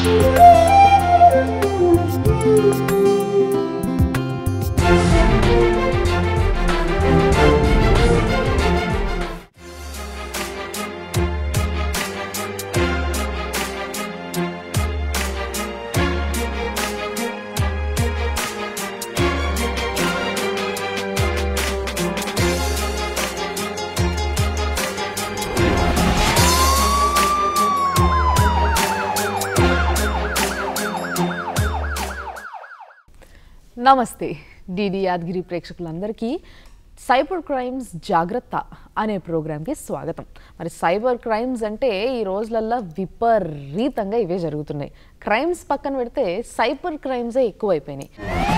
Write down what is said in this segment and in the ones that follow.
నమస్తే డిడి యాదగిరి ప్రేక్షకులందరికీ cyber crimes జాగ్రత్త అనే ప్రోగ్రాంకి స్వాగతం మరి సైబర్ క్రైమ్స్ అంటే ఈ రోజులల్లో విపరీతంగా ఇవే జరుగుతున్నాయి క్రైమ్స్ పక్కన పెడితే సైబర్ క్రైమ్సే ఎక్కువైపోయినాయి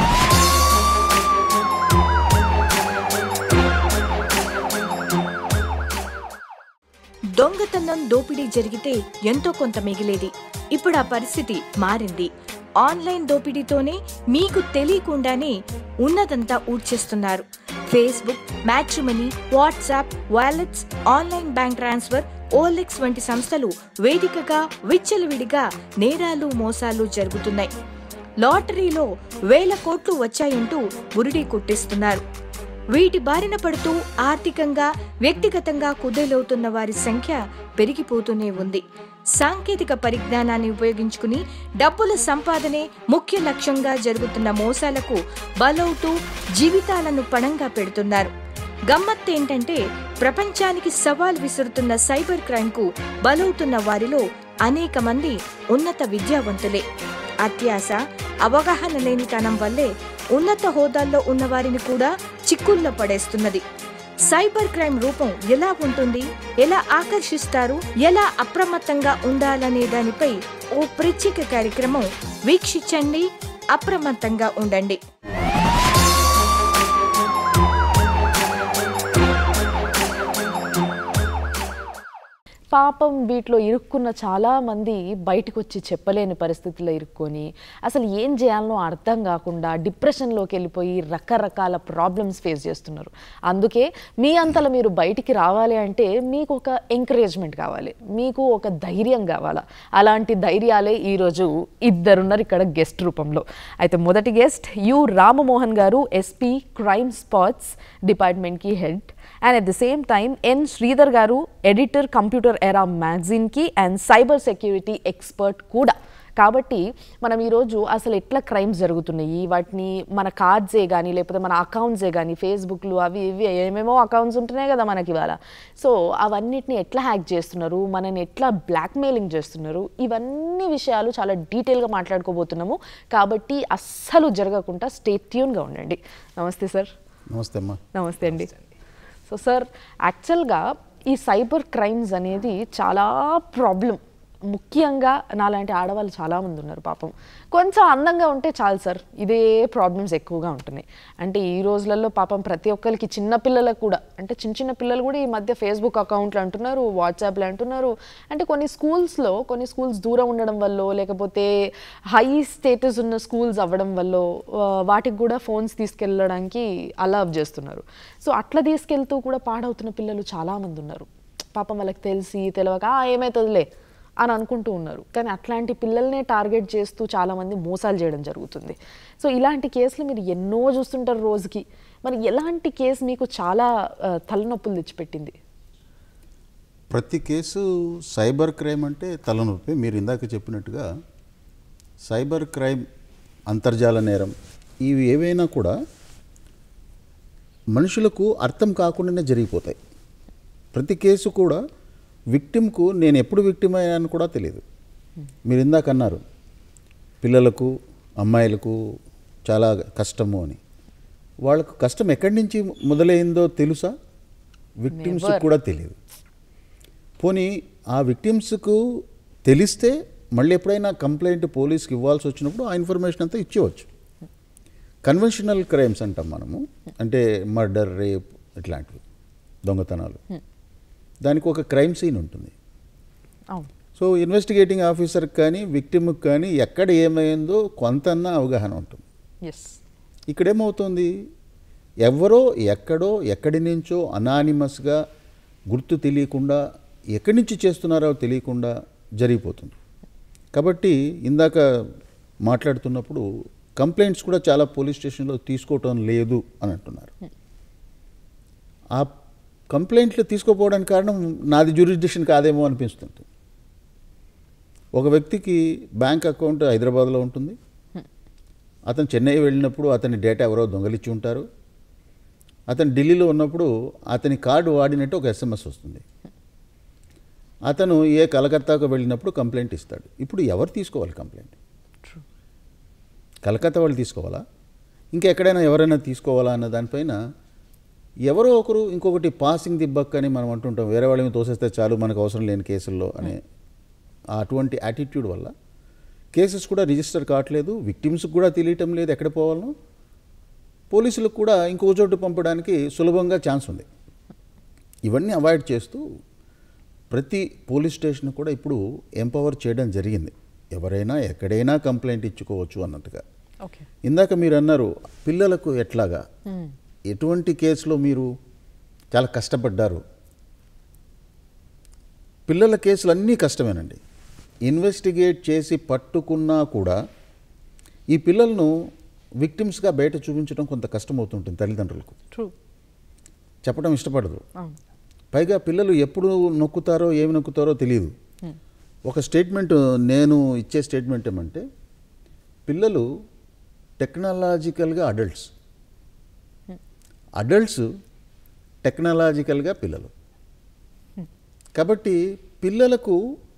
దొంగతనం దోపిడీ జరిగితే ఎంతో కొంత మిగిలేది ఇప్పుడు ఆ పరిస్థితి మారింది ఆన్లైన్ దోపిడీతోనే మీకు తెలియకుండానే ఉన్నదంతా ఊడ్చేస్తున్నారు Facebook matrimony WhatsApp wallets online bank transfer OLX వంటి సంస్థలు వేదికగా విచ్చలవిడిగా నేరాలు మోసాలు జరుగుతున్నాయి లాటరీలో వేల కోట్లు వచ్చాయంటూ బురిడీ కుట్టిస్తున్నారు వీటి బారిన పడుతూ ఆర్థికంగా వ్యక్తిగతంగా కుదేలవుతున్న వారి సంఖ్య పెరిగిపోతూనే ఉంది సాంకేతిక పరిజ్ఞానాన్ని ఉపయోగించుకుని డబ్బుల సంపాదనే ముఖ్య లక్ష్యంగా జరుగుతున్న మోసాలకు బలవుతూ జీవితాలను పణంగా పెడుతున్నారు గమ్మత్ ఏంటంటే ప్రపంచానికి సవాల్ విసురుతున్న సైబర్ క్రైమ్ కు బలవుతున్న వారిలో అనేక మంది ఉన్నత విద్యావంతులే అత్యాస అవగాహన లేనితనం వల్లే ఉన్నత హోదాల్లో ఉన్న వారిని కూడా చిక్కుల్లో పడేస్తున్నది సైబర్ క్రైమ్ రూపం ఎలా ఉంటుంది ఎలా ఆకర్షిస్తారు ఎలా అప్రమత్తంగా ఉండాలనే దానిపై ఓ ప్రత్యేక కార్యక్రమం వీక్షించండి అప్రమత్తంగా ఉండండి పాపం వీటిలో ఇరుక్కున్న చాలా మంది బయటకు వచ్చి చెప్పలేని పరిస్థితుల్లో ఇరుక్కొని అసలు ఏం చేయాలనో అర్థం కాకుండా డిప్రెషన్లోకి వెళ్ళిపోయి రకరకాల ప్రాబ్లమ్స్ ఫేస్ చేస్తున్నారు అందుకే మీ అంతలో మీరు బయటికి రావాలి అంటే మీకు ఒక ఎంకరేజ్మెంట్ కావాలి మీకు ఒక ధైర్యం కావాలా అలాంటి ధైర్యాలే ఈరోజు ఇద్దరున్నారు ఇక్కడ గెస్ట్ రూపంలో అయితే మొదటి గెస్ట్ యు Ramamohan garu SP crime spots డిపార్ట్మెంట్కి head and at the same time N Sridhar garu editor computer era మ్యాగజైన్కి అండ్ సైబర్ సెక్యూరిటీ ఎక్స్పర్ట్ కూడా కాబట్టి మనం ఈరోజు అసలు ఎట్లా క్రైమ్స్ జరుగుతున్నాయి వాటిని మన కార్డ్సే కానీ లేకపోతే మన అకౌంట్సే కానీ ఫేస్బుక్లు అవి ఇవి ఏమేమో అకౌంట్స్ ఉంటున్నాయి కదా మనకి ఇవాళ సో అవన్నిటిని ఎట్లా హ్యాక్ చేస్తున్నారు మనని ఎట్లా బ్లాక్మెయిలింగ్ చేస్తున్నారు ఇవన్నీ విషయాలు చాలా డీటెయిల్గా మాట్లాడుకోబోతున్నాము కాబట్టి అస్సలు జరగకుండా స్టే ట్యూన్గా ఉండండి నమస్తే సార్ నమస్తే అమ్మా నమస్తే అండి సో సార్ యాక్చువల్గా ఈ సైబర్ క్రైమ్స్ అనేది చాలా ప్రాబ్లం ముఖ్యంగా నాలాంటి ఆడవాళ్ళు చాలామంది ఉన్నారు పాపం కొంచెం అందంగా ఉంటే చాలు సార్ ఇదే ప్రాబ్లమ్స్ ఎక్కువగా ఉంటున్నాయి అంటే ఈ రోజులలో పాపం ప్రతి ఒక్కరికి చిన్న పిల్లలకు కూడా అంటే చిన్న చిన్న పిల్లలు కూడా ఈ మధ్య ఫేస్బుక్ అకౌంట్లు అంటున్నారు వాట్సాప్లు అంటున్నారు అంటే కొన్ని స్కూల్స్లో కొన్ని స్కూల్స్ దూరం ఉండడం వల్ల లేకపోతే హై స్టేటస్ ఉన్న స్కూల్స్ అవ్వడం వల్ల ఆ, వాటికి కూడా ఫోన్స్ తీసుకెళ్ళడానికి అలవ్ చేస్తున్నారు సో అట్లా తీసుకెళ్తూ కూడా పాడవుతున్న పిల్లలు చాలామంది ఉన్నారు పాపం వాళ్ళకి తెలిసి తెలియక "ఆ, ఏమవుతుందిలే అని అనుకుంటూ ఉన్నారు కానీ అట్లాంటి పిల్లల్నే టార్గెట్ చేస్తూ చాలామంది మోసాలు చేయడం జరుగుతుంది సో ఇలాంటి కేసులు మీరు ఎన్నో చూస్తుంటారు రోజుకి మరి ఎలాంటి కేసు మీకు చాలా ఆ, తలనొప్పులు తెచ్చిపెట్టింది ప్రతి కేసు సైబర్ క్రైమ్ అంటే తలనొప్పి మీరు ఇందాక చెప్పినట్టుగా సైబర్ క్రైమ్ అంతర్జాల నేరం ఇవి ఏవైనా కూడా మనుషులకు అర్థం కాకుండానే జరిగిపోతాయి ప్రతి కేసు కూడా విక్టిమ్కు నేను ఎప్పుడు విక్టిమ్ అయ్యాను కూడా తెలియదు మీరు ఇందాక అన్నారు పిల్లలకు అమ్మాయిలకు చాలా కష్టము అని వాళ్ళకు కష్టం ఎక్కడి నుంచి మొదలైందో తెలుసా విక్టిమ్స్ Never. కూడా తెలియదు పోనీ ఆ విక్టిమ్స్కు తెలిస్తే మళ్ళీ ఎప్పుడైనా కంప్లైంట్ పోలీస్కి ఇవ్వాల్సి వచ్చినప్పుడు ఆ ఇన్ఫర్మేషన్ అంతా ఇచ్చేవచ్చు కన్వెన్షనల్ క్రైమ్స్ అంటాం మనము అంటే మర్డర్ రేప్ ఇట్లాంటివి దొంగతనాలు దానికి ఒక క్రైమ్ సీన్ ఉంటుంది అవును సో ఇన్వెస్టిగేటింగ్ ఆఫీసర్కి కానీ విక్టిమ్కి కానీ ఎక్కడ ఏమైందో కొంతన్నా అవగాహన ఉంటుంది ఎస్ ఇక్కడేమవుతుంది ఎవరో ఎక్కడో ఎక్కడి నుంచో అనానిమస్గా గుర్తు తెలియకుండా ఎక్కడి నుంచి చేస్తున్నారో తెలియకుండా జరిగిపోతుంది కాబట్టి ఇందాక మాట్లాడుతున్నప్పుడు కంప్లైంట్స్ కూడా చాలా పోలీస్ స్టేషన్లో తీసుకోవటం లేదు అని అంటున్నారు ఆ కంప్లైంట్లు తీసుకోపోవడానికి కారణం నాది జ్యూరిస్డిక్షన్ కాదేమో అనిపిస్తుంది ఒక వ్యక్తికి బ్యాంక్ అకౌంట్ హైదరాబాద్లో ఉంటుంది అతను చెన్నై వెళ్ళినప్పుడు అతని డేటా ఎవరో దొంగలిచ్చి ఉంటారు అతను ఢిల్లీలో ఉన్నప్పుడు అతని కార్డు వాడినట్టు ఒక ఎస్ఎంఎస్ వస్తుంది అతను ఏ కలకత్తాకు వెళ్ళినప్పుడు కంప్లైంట్ ఇస్తాడు ఇప్పుడు ఎవరు తీసుకోవాలి కంప్లైంట్ కలకత్తా వాళ్ళు తీసుకోవాలా ఇంకెక్కడైనా ఎవరైనా తీసుకోవాలా అన్న దానిపైన ఎవరో ఒకరు ఇంకొకటి పాసింగ్ ది బక్ అని మనం అంటుంటాం వేరే వాళ్ళని తోసేస్తే చాలు మనకు అవసరం లేని కేసుల్లో అనే ఆ అటువంటి యాటిట్యూడ్ వల్ల కేసెస్ కూడా రిజిస్టర్ కావట్లేదు విక్టిమ్స్కి కూడా తెలియటం లేదు ఎక్కడ పోవాలనో పోలీసులకు కూడా ఇంకో చోటు పంపడానికి సులభంగా ఛాన్స్ ఉంది ఇవన్నీ అవాయిడ్ చేస్తూ ప్రతి పోలీస్ స్టేషన్ కూడా ఇప్పుడు ఎంపవర్ చేయడం జరిగింది ఎవరైనా ఎక్కడైనా కంప్లైంట్ ఇచ్చుకోవచ్చు అన్నట్టుగా ఓకే ఇందాక మీరు అన్నారు పిల్లలకు ఎట్లాగా ఎటువంటి కేసులో మీరు చాలా కష్టపడ్డారు పిల్లల కేసులు అన్నీ కష్టమేనండి ఇన్వెస్టిగేట్ చేసి పట్టుకున్నా కూడా ఈ పిల్లలను విక్టిమ్స్గా బయట చూపించడం కొంత కష్టమవుతుంటుంది తల్లిదండ్రులకు ట్రూ చెప్పడం ఇష్టపడదు అవును పైగా పిల్లలు ఎప్పుడు నొక్కుతారో ఏమి నొక్కుతారో తెలియదు ఒక స్టేట్మెంట్ నేను ఇచ్చే స్టేట్మెంట్ ఏమంటే పిల్లలు టెక్నాలజికల్గా అడల్ట్స్ అడల్ట్స్ టెక్నాలజికల్గా పిల్లలు కాబట్టి పిల్లలకు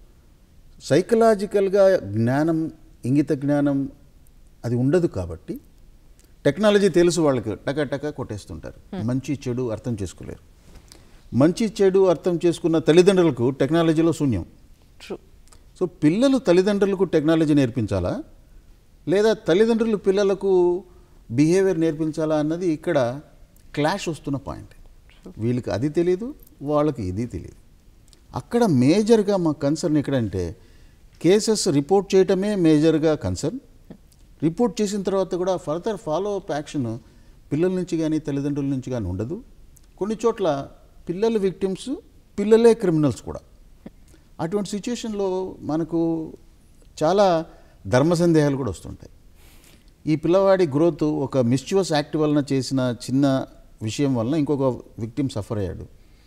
సైకలాజికల్గా జ్ఞానం ఇంగిత జ్ఞానం అది ఉండదు కాబట్టి టెక్నాలజీ తెలుసు వాళ్ళకి టక టక కొట్టేస్తుంటారు మంచి చెడు అర్థం చేసుకోలేరు మంచి చెడు అర్థం చేసుకున్న తల్లిదండ్రులకు టెక్నాలజీలో శూన్యం ట్రూ సో పిల్లలు తల్లిదండ్రులకు టెక్నాలజీ నేర్పించాలా లేదా తల్లిదండ్రులు పిల్లలకు బిహేవియర్ నేర్పించాలా అన్నది ఇక్కడ క్లాష్ వస్తున్న పాయింట్ వీళ్ళకి అది తెలియదు వాళ్ళకి ఇది తెలియదు అక్కడ మేజర్గా మా కన్సర్న్ ఎక్కడంటే కేసెస్ రిపోర్ట్ చేయటమే మేజర్గా కన్సర్న్ రిపోర్ట్ చేసిన తర్వాత కూడా ఫర్దర్ ఫాలో అప్ యాక్షన్ పిల్లల నుంచి కానీ తల్లిదండ్రుల నుంచి కానీ ఉండదు కొన్ని చోట్ల పిల్లల విక్టిమ్స్ పిల్లలే క్రిమినల్స్ కూడా అటువంటి సిచ్యుయేషన్లో మనకు చాలా ధర్మ సందేహాలు కూడా వస్తుంటాయి ఈ పిల్లవాడి గ్రోత్ ఒక మిస్చువస్ యాక్ట్ వలన చేసిన చిన్న విషయం వలన ఇంకొక విక్టిమ్ సఫర్ అయ్యాడు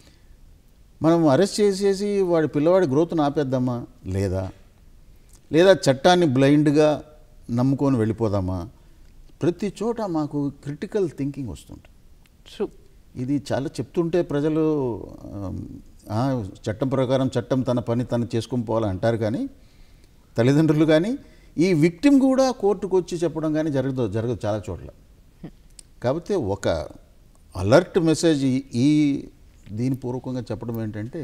మనం అరెస్ట్ చేసేసి వాడి పిల్లవాడి గ్రోత్ను ఆపేద్దామా లేదా లేదా చట్టాన్ని బ్లైండ్గా నమ్ముకొని వెళ్ళిపోదామా ప్రతి చోట మాకు క్రిటికల్ థింకింగ్ వస్తుంటుంది ట్రూ ఇది చాలా చెప్తుంటే ప్రజలు ఆమ్, ఆ, చట్టం ప్రకారం చట్టం తన పని తను చేసుకొని పోవాలని అంటారు కానీ తల్లిదండ్రులు కానీ ఈ విక్టిమ్ కూడా కోర్టుకు వచ్చి చెప్పడం కానీ జరగదు జరగదు చాలా చోట్ల కాకపోతే ఒక అలర్ట్ మెసేజ్ ఈ- ఈ దీని పూర్వకంగా చెప్పడం ఏంటంటే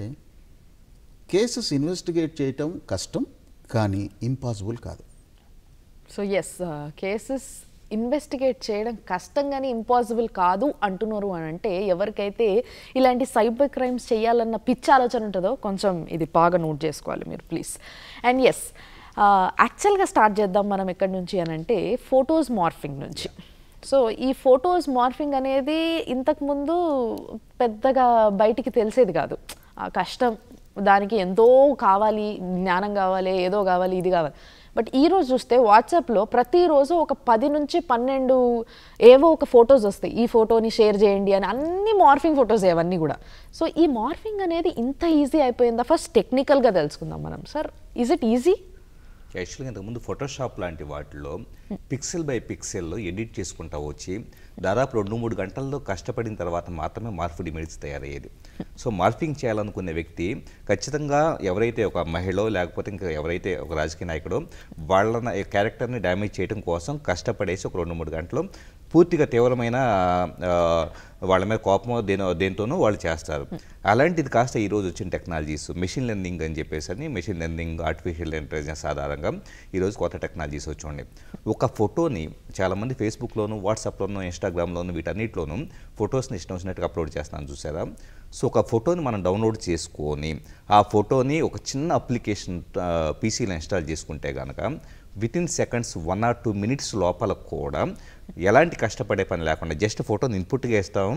కేసెస్ ఇన్వెస్టిగేట్ చేయటం కష్టం కానీ ఇంపాసిబుల్ కాదు సో ఎస్ కేసెస్ ఇన్వెస్టిగేట్ చేయడం కష్టంగానే ఇంపాసిబుల్ కాదు అంటున్నారు అని అంటే ఎవరికైతే ఇలాంటి సైబర్ క్రైమ్స్ చేయాలన్న పిచ్చి ఆలోచన ఉంటుందో కొంచెం ఇది బాగా నోట్ చేసుకోవాలి మీరు ప్లీజ్ అండ్ ఎస్ యాక్చువల్గా స్టార్ట్ చేద్దాం మనం ఎక్కడి నుంచి అని అంటే ఫొటోస్ మార్ఫింగ్ నుంచి సో ఈ ఫొటోస్ మార్ఫింగ్ అనేది ఇంతకుముందు పెద్దగా బయటికి తెలిసేది కాదు ఆ కష్టం దానికి ఎంతో కావాలి జ్ఞానం కావాలి ఏదో కావాలి ఇది కావాలి బట్ ఈ రోజు చూస్తే వాట్సాప్లో ప్రతిరోజు ఒక పది నుంచి పన్నెండు ఏవో ఒక ఫొటోస్ వస్తాయి ఈ ఫోటోని షేర్ చేయండి అని అన్ని మార్ఫింగ్ ఫొటోస్ అవన్నీ కూడా సో ఈ మార్ఫింగ్ అనేది ఇంత ఈజీ అయిపోయిందా ఫస్ట్ టెక్నికల్గా తెలుసుకుందాం మనం సార్ ఈజ్ ఇట్ ఈజీ యాక్చువల్గా ఇంతకుముందు ఫోటోషాప్ లాంటి వాటిలో పిక్సెల్ బై పిక్సెల్లో ఎడిట్ చేసుకుంటా వచ్చి దాదాపు రెండు మూడు గంటల్లో కష్టపడిన తర్వాత మాత్రమే మార్ఫిడ్ ఇమేజ్ తయారయ్యేది సో మార్ఫింగ్ చేయాలనుకునే వ్యక్తి ఖచ్చితంగా ఎవరైతే ఒక మహిళ లేకపోతే ఇంకా ఎవరైతే ఒక రాజకీయ నాయకుడో వాళ్ళ క్యారెక్టర్ని డ్యామేజ్ చేయడం కోసం కష్టపడేసి ఒక రెండు మూడు గంటలు పూర్తిగా తీవ్రమైన ఆ, వాళ్ళ మీద కోపమో దేనో దేంతోనో వాళ్ళు చేస్తారు అలాంటిది కాస్త ఈరోజు వచ్చిన టెక్నాలజీస్ మెషిన్ లెర్నింగ్ అని చెప్పేసి అని మెషిన్ లెర్నింగ్ ఆర్టిఫిషియల్ ఇంటెలిజెన్స్ ఆధారంగా ఈరోజు కొత్త టెక్నాలజీస్ వచ్చి ఉన్నాయి ఒక ఫోటోని చాలామంది ఫేస్బుక్లోను వాట్సాప్లోను ఇన్స్టాగ్రామ్లోను వీటన్నిటిలోనూ ఫొటోస్ని ఇష్టం వచ్చినట్టుగా అప్లోడ్ చేస్తున్నాను చూసారా సో ఒక ఫోటోని మనం డౌన్లోడ్ చేసుకొని ఆ ఫోటోని ఒక చిన్న అప్లికేషన్ పీసీలో ఇన్స్టాల్ చేసుకుంటే కనుక within seconds one or two minutes లోపల కూడా ఎలాంటి కష్టపడే పని లేకుండా జస్ట్ ఫోటోని ఇన్పుట్గా ఇస్తాం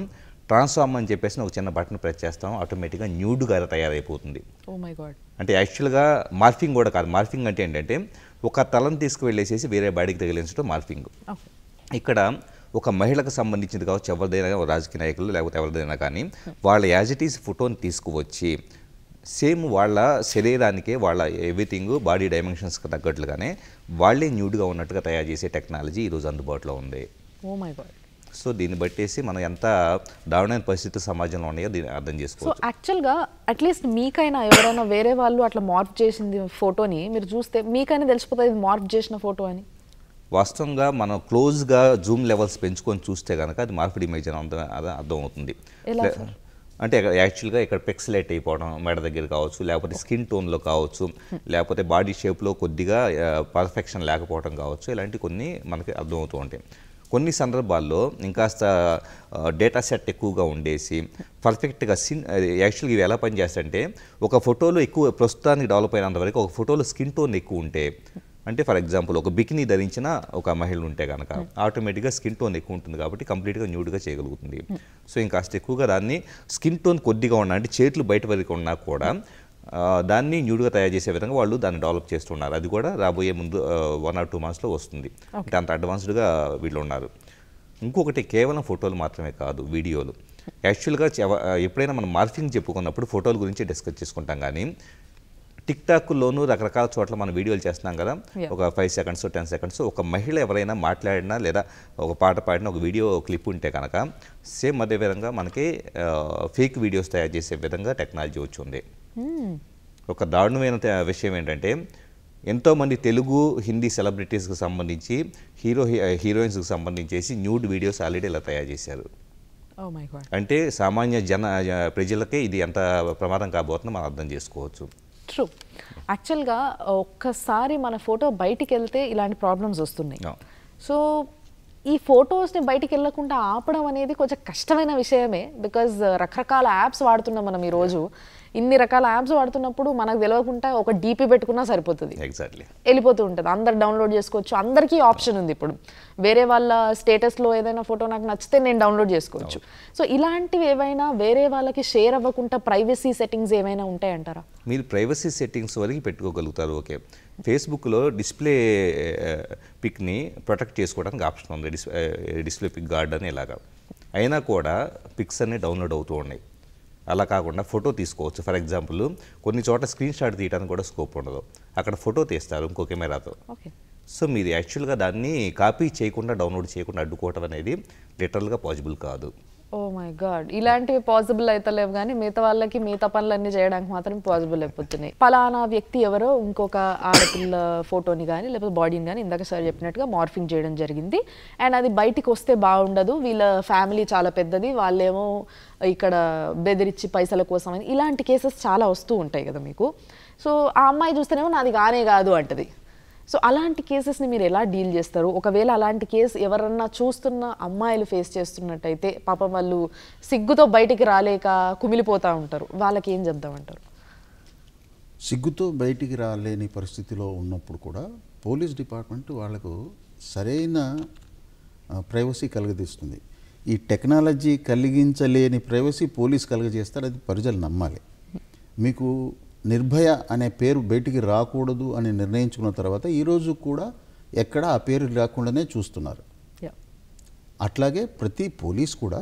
ట్రాన్స్ఫార్మ్ అని చెప్పేసి ఒక చిన్న బటన్ ప్రెస్ చేస్తాం ఆటోమేటిక్గా న్యూడ్గా తయారైపోతుంది ఓ మై గాడ్ అంటే యాక్చువల్గా మార్ఫింగ్ కూడా కాదు మార్ఫింగ్ అంటే ఏంటంటే ఒక తలను తీసుకువెళ్ళేసేసి వేరే బాడీకి తగిలించడం మార్ఫింగ్ ఓకే ఇక్కడ ఒక మహిళకు సంబంధించింది కావచ్చు ఎవరిదైనా ఒక రాజకీయ నాయకులు లేకపోతే ఎవరిదైనా కానీ వాళ్ళ యాజిటీస్ ఫోటోని తీసుకువచ్చి సేమ్ వాళ్ళ శరీరానికే వాళ్ళ ఎవ్రీథింగ్ బాడీ డైమెన్షన్స్కి తగ్గట్లుగానే వాళ్ళే న్యూడ్గా ఉన్నట్టుగా తయారు చేసే టెక్నాలజీ ఈరోజు అందుబాటులో ఉంది ఓ మై గాడ్ సో దీన్ని బట్టేసి మనం ఎంత దారుణమైన పరిస్థితులు సమాజంలో ఉన్నాయో దీన్ని అర్థం సో చేసుకోవచ్చు యాక్చువల్గా అట్లీస్ట్ మీకైనా ఎవరైనా వేరే వాళ్ళు అట్లా మార్ప్ చేసింది ఫోటోని మీరు చూస్తే మీకైనా తెలిసిపోతుంది ఇది మార్ప్ చేసిన ఫోటో అని వాస్తవంగా మనం క్లోజ్గా జూమ్ లెవెల్స్ పెంచుకొని చూస్తే కనుక అది మార్పిడి ఇమేజ్ అని అర్థం అది అర్థమవుతుంది ఎలా లే- అంటే ఇక్కడ యాక్చువల్గా ఇక్కడ పిక్సలేట్ అయిపోవడం మెడ దగ్గర కావచ్చు లేకపోతే స్కిన్ టోన్లో కావచ్చు లేకపోతే బాడీ షేప్లో కొద్దిగా పర్ఫెక్షన్ లేకపోవడం కావచ్చు ఇలాంటి కొన్ని మనకి అర్థమవుతూ ఉంటాయి కొన్ని సందర్భాల్లో ఇంకాస్త డేటా సెట్ ఎక్కువగా ఉండేసి పర్ఫెక్ట్గా సిన్ యాక్చువల్గా ఇవి ఎలా పనిచేస్తాయంటే ఒక ఫోటోలో ఎక్కువ ప్రస్తుతానికి డెవలప్ అయినంత వరకు ఒక ఫోటోలో స్కిన్ టోన్ ఎక్కువ ఉంటే అంటే ఫర్ ఎగ్జాంపుల్ ఒక బికినీ ధరించిన ఒక మహిళ ఉంటే కనుక ఆటోమేటిక్గా స్కిన్ టోన్ ఎక్కువ ఉంటుంది కాబట్టి కంప్లీట్గా న్యూడ్గా చేయగలుగుతుంది సో ఇంకాస్త ఎక్కువగా దాన్ని స్కిన్ టోన్ కొద్దిగా ఉన్నా అంటే చేతులు బయట వరకు ఉన్నా కూడా ఆ, దాన్ని న్యూడ్గా తయారు చేసే విధంగా వాళ్ళు దాన్ని డెవలప్ చేస్తున్నారు అది కూడా రాబోయే ముందు వన్ ఆర్ టూ మంత్స్లో వస్తుంది అంటే అంత అడ్వాన్స్డ్గా వీళ్ళు ఉన్నారు ఇంకొకటి కేవలం ఫోటోలు మాత్రమే కాదు వీడియోలు యాక్చువల్గా చెవ- ఎప్పుడైనా మనం మార్ఫింగ్ చెప్పుకున్నప్పుడు ఫోటోల గురించి డిస్కస్ చేసుకుంటాం కానీ టిక్ టాక్లోనూ రకరకాల చోట్ల మనం వీడియోలు చేస్తున్నాం కదా Yeah. ఒక ఫైవ్ సెకండ్స్ టెన్ సెకండ్స్ ఒక మహిళ ఎవరైనా మాట్లాడినా లేదా ఒక పాట పాడినా ఒక వీడియో క్లిప్ ఉంటే కనుక సేమ్ అదే విధంగా మనకి ఫేక్ వీడియోస్ తయారు చేసే విధంగా టెక్నాలజీ వచ్చింది ఒక దారుణమైన త- విషయం ఏంటంటే ఎంతోమంది తెలుగు హిందీ సెలబ్రిటీస్కి సంబంధించి హీరో హీరోయిన్స్కి సంబంధించేసి న్యూడ్ వీడియోస్ ఆల్రెడీ ఇలా తయారు చేశారు ఓ మై గాడ్ అంటే సామాన్య జన ప్రజలకే ఇది ఎంత ప్రమాదం కాబోతుందో మనం అర్థం చేసుకోవచ్చు ట్రూ యాక్చువల్గా ఒక్కసారి మన ఫోటో బయటికి వెళ్తే ఇలాంటి ప్రాబ్లమ్స్ వస్తున్నాయి No. సో ఈ ఫొటోస్ని బయటికి వెళ్ళకుండా ఆపడం అనేది కొంచెం కష్టమైన విషయమే బికాజ్ రకరకాల యాప్స్ వాడుతున్నాం మనం ఈరోజు ఇన్ని రకాల యాప్స్ వాడుతున్నప్పుడు మనకు తెలియకుండా ఒక డీపీ పెట్టుకున్నా సరిపోతుంది ఎగ్జాక్ట్లీ వెళ్ళిపోతూ ఉంటుంది అందరు డౌన్లోడ్ చేసుకోవచ్చు అందరికీ ఆప్షన్ ఉంది ఇప్పుడు వేరే వాళ్ళ స్టేటస్లో ఏదైనా ఫోటో నాకు నచ్చితే నేను డౌన్లోడ్ చేసుకోవచ్చు సో ఇలాంటివి ఏవైనా వేరే వాళ్ళకి షేర్ అవ్వకుండా ప్రైవసీ సెట్టింగ్స్ ఏమైనా ఉంటాయంటారా మీరు ప్రైవసీ సెట్టింగ్స్ వరకు పెట్టుకోగలుగుతారు ఓకే ఫేస్బుక్లో డిస్ప్లే పిక్ని ప్రొటెక్ట్ చేసుకోవడానికి ఆప్షన్ ఉంది డిస్ డిస్ప్లే పిక్ గార్డ్ అని ఇలాగా అయినా కూడా పిక్స్ అన్ని డౌన్లోడ్ అవుతూ ఉన్నాయి అలా కాకుండా ఫోటో తీసుకోవచ్చు ఫర్ ఎగ్జాంపుల్ కొన్ని చోట్ల స్క్రీన్ షాట్ తీయడానికి కూడా స్కోప్ ఉండదు అక్కడ ఫోటో తీస్తారు ఇంకో కెమెరాతో ఓకే సో మీరు యాక్చువల్గా దాన్ని కాపీ చేయకుండా డౌన్లోడ్ చేయకుండా అడ్డుకోవటం అనేది లిటరల్గా పాసిబుల్ కాదు ఓ మై గాడ్ ఇలాంటివి పాసిబుల్ అయితలేవు కానీ మిగతా వాళ్ళకి మిగతా పనులన్నీ చేయడానికి మాత్రం పాసిబుల్ అయిపోతున్నాయి పలానా వ్యక్తి ఎవరో ఇంకొక ఆడపిల్ల ఫోటోని కానీ లేకపోతే బాడీని కానీ ఇందాక సార్ చెప్పినట్టుగా మార్ఫింగ్ చేయడం జరిగింది అండ్ అది బయటికి వస్తే బాగుండదు వీళ్ళ ఫ్యామిలీ చాలా పెద్దది వాళ్ళేమో ఇక్కడ బెదిరించి పైసల కోసం అని ఇలాంటి కేసెస్ చాలా వస్తూ ఉంటాయి కదా మీకు సో ఆ అమ్మాయి చూస్తేనేమో నాది కానే కాదు అంటది సో అలాంటి కేసెస్ని మీరు ఎలా డీల్ చేస్తారు ఒకవేళ అలాంటి కేసు ఎవరన్నా చూస్తున్న అమ్మాయిలు ఫేస్ చేస్తున్నట్టయితే పాపం వాళ్ళు సిగ్గుతో బయటికి రాలేక కుమిలిపోతూ ఉంటారు వాళ్ళకి ఏం చెప్దామంటారు సిగ్గుతో బయటికి రాలేని పరిస్థితిలో ఉన్నప్పుడు కూడా పోలీస్ డిపార్ట్మెంట్ వాళ్ళకు సరైన ప్రైవసీ కలుగజేస్తుంది ఈ టెక్నాలజీ కలిగించలేని ప్రైవసీ పోలీస్ కలుగజేస్తారు అది ప్రజలు నమ్మాలి మీకు నిర్భయ అనే పేరు బయటికి రాకూడదు అని నిర్ణయించుకున్న తర్వాత ఈరోజు కూడా ఎక్కడ ఆ పేరు రాకుండానే చూస్తున్నారు యా అట్లాగే ప్రతి పోలీస్ కూడా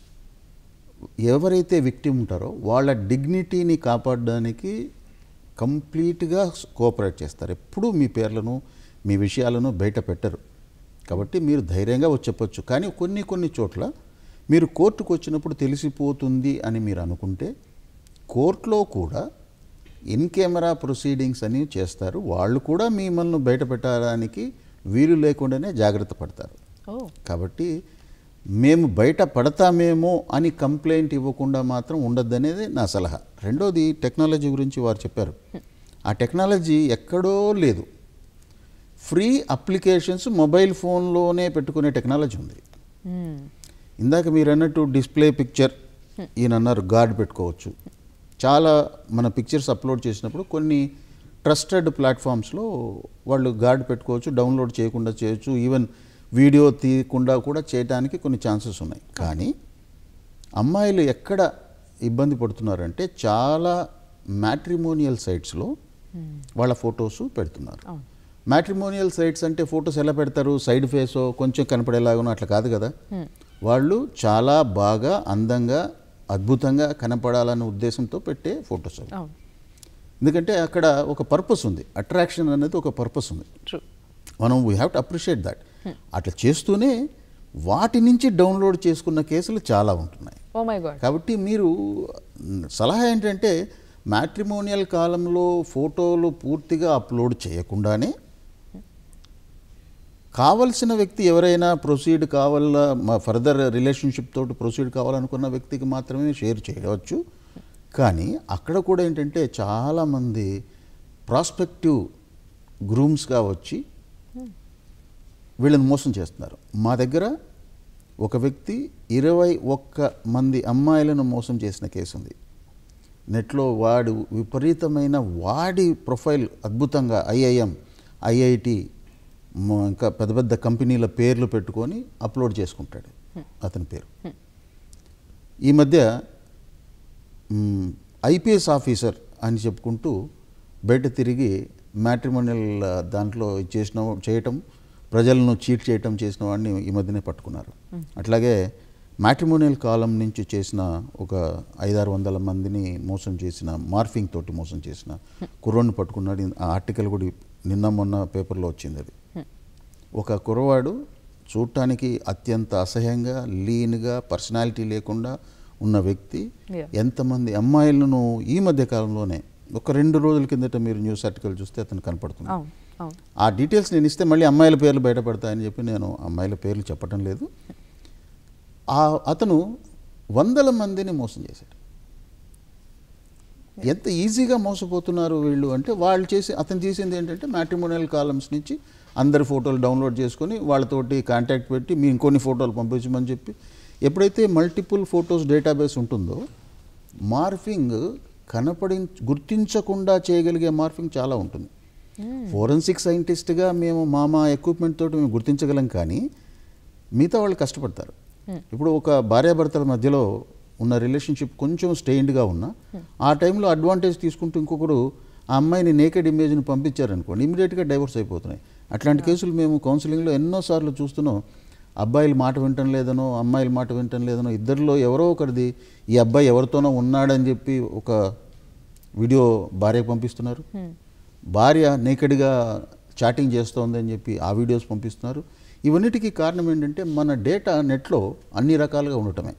ఎవరైతే విక్టిమ్ ఉంటారో వాళ్ళ డిగ్నిటీని కాపాడడానికి కంప్లీట్గా కోఆపరేట్ చేస్తారు ఎప్పుడూ మీ పేర్లను మీ విషయాలను బయట పెట్టరు కాబట్టి మీరు ధైర్యంగా వచ్చి చెప్పొచ్చు కానీ కొన్ని కొన్ని చోట్ల మీరు కోర్టుకు వచ్చినప్పుడు తెలిసిపోతుంది అని మీరు అనుకుంటే కోర్టులో కూడా ఇన్ కెమెరా ప్రొసీడింగ్స్ అని చేస్తారు వాళ్ళు కూడా మిమ్మల్ని బయట పెట్టడానికి వీలు లేకుండానే జాగ్రత్త పడతారు ఓ కాబట్టి మేము బయట పడతామేమో అని కంప్లైంట్ ఇవ్వకుండా మాత్రం ఉండద్దనేది నా సలహా రెండోది టెక్నాలజీ గురించి వారు చెప్పారు ఆ టెక్నాలజీ ఎక్కడో లేదు ఫ్రీ అప్లికేషన్స్ మొబైల్ ఫోన్లోనే పెట్టుకునే టెక్నాలజీ ఉంది ఇందాక మీరు అన్నట్టు డిస్ప్లే పిక్చర్ ఈయన అన్నారు గార్డ్ పెట్టుకోవచ్చు చాలా మన పిక్చర్స్ అప్లోడ్ చేసినప్పుడు కొన్ని ట్రస్టెడ్ ప్లాట్ఫామ్స్లో వాళ్ళు గార్డ్ పెట్టుకోవచ్చు డౌన్లోడ్ చేయకుండా చేయొచ్చు ఈవెన్ వీడియో తీయకుండా కూడా చేయడానికి కొన్ని ఛాన్సెస్ ఉన్నాయి కానీ అమ్మాయిలు ఎక్కడ ఇబ్బంది పడుతున్నారంటే చాలా మ్యాట్రిమోనియల్ సైట్స్లో వాళ్ళ ఫొటోస్ పెడుతున్నారు మ్యాట్రిమోనియల్ సైట్స్ అంటే ఫొటోస్ ఎలా పెడతారు సైడ్ ఫేసో కొంచెం కనపడేలాగానో అట్లా కాదు కదా వాళ్ళు చాలా బాగా అందంగా అద్భుతంగా కనపడాలనే ఉద్దేశంతో పెట్టే ఫొటోస్ అవి అవును ఎందుకంటే అక్కడ ఒక పర్పస్ ఉంది అట్రాక్షన్ అనేది ఒక పర్పస్ ఉంది ట్రూ మనం we have to appreciate that అట్లా చేస్తూనే వాటి నుంచి డౌన్లోడ్ చేసుకున్న కేసులు చాలా ఉంటున్నాయి ఓ మై గాడ్ కాబట్టి మీరు మ్, సలహా ఏంటంటే మ్యాట్రిమోనియల్ కాలంలో ఫోటోలు పూర్తిగా అప్లోడ్ చేయకుండానే కావలసిన వ్యక్తి ఎవరైనా ప్రొసీడ్ కావాల ఫర్దర్ రిలేషన్షిప్ తోటి ప్రొసీడ్ కావాలనుకున్న వ్యక్తికి మాత్రమే షేర్ చేయవచ్చు కానీ అక్కడ కూడా ఏంటంటే చాలామంది ప్రాస్పెక్టివ్ గ్రూమ్స్గా వచ్చి వీళ్ళని మోసం చేస్తున్నారు మా దగ్గర ఒక వ్యక్తి ఇరవై ఒక్క మంది అమ్మాయిలను మోసం చేసిన కేసు ఉంది నెట్లో వాడు విపరీతమైన వాడి ప్రొఫైల్ అద్భుతంగా ఐఐఎం ఐఐటి ఇంకా పెద్ద పెద్ద కంపెనీల పేర్లు పెట్టుకొని అప్లోడ్ చేసుకుంటాడు అతని పేరు ఈ మధ్య ఐపీఎస్ ఆఫీసర్ అని చెప్పుకుంటూ బయట తిరిగి మ్యాట్రిమోనియల్ దాంట్లో చేసిన చేయటం ప్రజలను చీట్ చేయటం చేసిన వాడిని ఈ మధ్యనే పట్టుకున్నారు అట్లాగే మ్యాట్రిమోనియల్ కాలం నుంచి చేసిన ఒక ఐదారు వందల మందిని మోసం చేసిన మార్ఫింగ్ తోటి మోసం చేసిన కుర్రోడిని పట్టుకున్నాడు ఆ ఆర్టికల్ కూడా నిన్న మొన్న పేపర్లో వచ్చింది అది ఒక కుర్రవాడు చూడటానికి అత్యంత అసహ్యంగా లీన్గా పర్సనాలిటీ లేకుండా ఉన్న వ్యక్తి Yeah. ఎంతమంది అమ్మాయిలను ఈ మధ్య కాలంలోనే ఒక రెండు రోజుల కిందట మీరు న్యూస్ ఆర్టికల్ చూస్తే అతను కనపడుతుంది అవును అవును ఆ డీటెయిల్స్ నేను ఇస్తే మళ్ళీ అమ్మాయిల పేర్లు బయటపడతాయని చెప్పి నేను అమ్మాయిల పేర్లు చెప్పటం లేదు ఆ అతను వందల మందిని మోసం చేశాడు ఎంత ఈజీగా మోసపోతున్నారు వీళ్ళు అంటే వాళ్ళు చేసి అతను చేసింది ఏంటంటే మ్యాట్రిమోనియల్ కాలమ్స్ నుంచి అందరి ఫోటోలు డౌన్లోడ్ చేసుకొని వాళ్ళతోటి కాంటాక్ట్ పెట్టి మీ ఇంకొన్ని ఫోటోలు పంపించమని చెప్పి ఎప్పుడైతే మల్టిపుల్ ఫొటోస్ డేటాబేస్ ఉంటుందో మార్ఫింగ్ కనపడి గుర్తించకుండా చేయగలిగే మార్ఫింగ్ చాలా ఉంటుంది ఫోరెన్సిక్ సైంటిస్ట్గా మేము మా మా ఎక్విప్మెంట్ తోటి మేము గుర్తించగలం కానీ మిగతా వాళ్ళు కష్టపడతారు ఇప్పుడు ఒక భార్యాభర్తల మధ్యలో ఉన్న రిలేషన్షిప్ కొంచెం స్టెయిన్డ్గా ఉన్నా ఆ టైంలో అడ్వాంటేజ్ తీసుకుంటూ ఇంకొకరు ఆ అమ్మాయిని నేకెడ్ ఇమేజ్ని పంపించారనుకోండి ఇమీడియట్గా డైవర్స్ అయిపోతున్నాయి అట్లాంటి కేసులు మేము కౌన్సిలింగ్లో ఎన్నోసార్లు చూస్తున్నాం అబ్బాయిలు మాట వింటం లేదనో అమ్మాయిల మాట వింటం లేదనో ఇద్దరిలో ఎవరో ఒకరిది ఈ అబ్బాయి ఎవరితోనో ఉన్నాడని చెప్పి ఒక వీడియో భార్యకు పంపిస్తున్నారు భార్య నేకెడ్గా చాటింగ్ చేస్తోంది అని చెప్పి ఆ వీడియోస్ పంపిస్తున్నారు ఇవన్నిటికీ కారణం ఏంటంటే మన డేటా నెట్లో అన్ని రకాలుగా ఉండటమే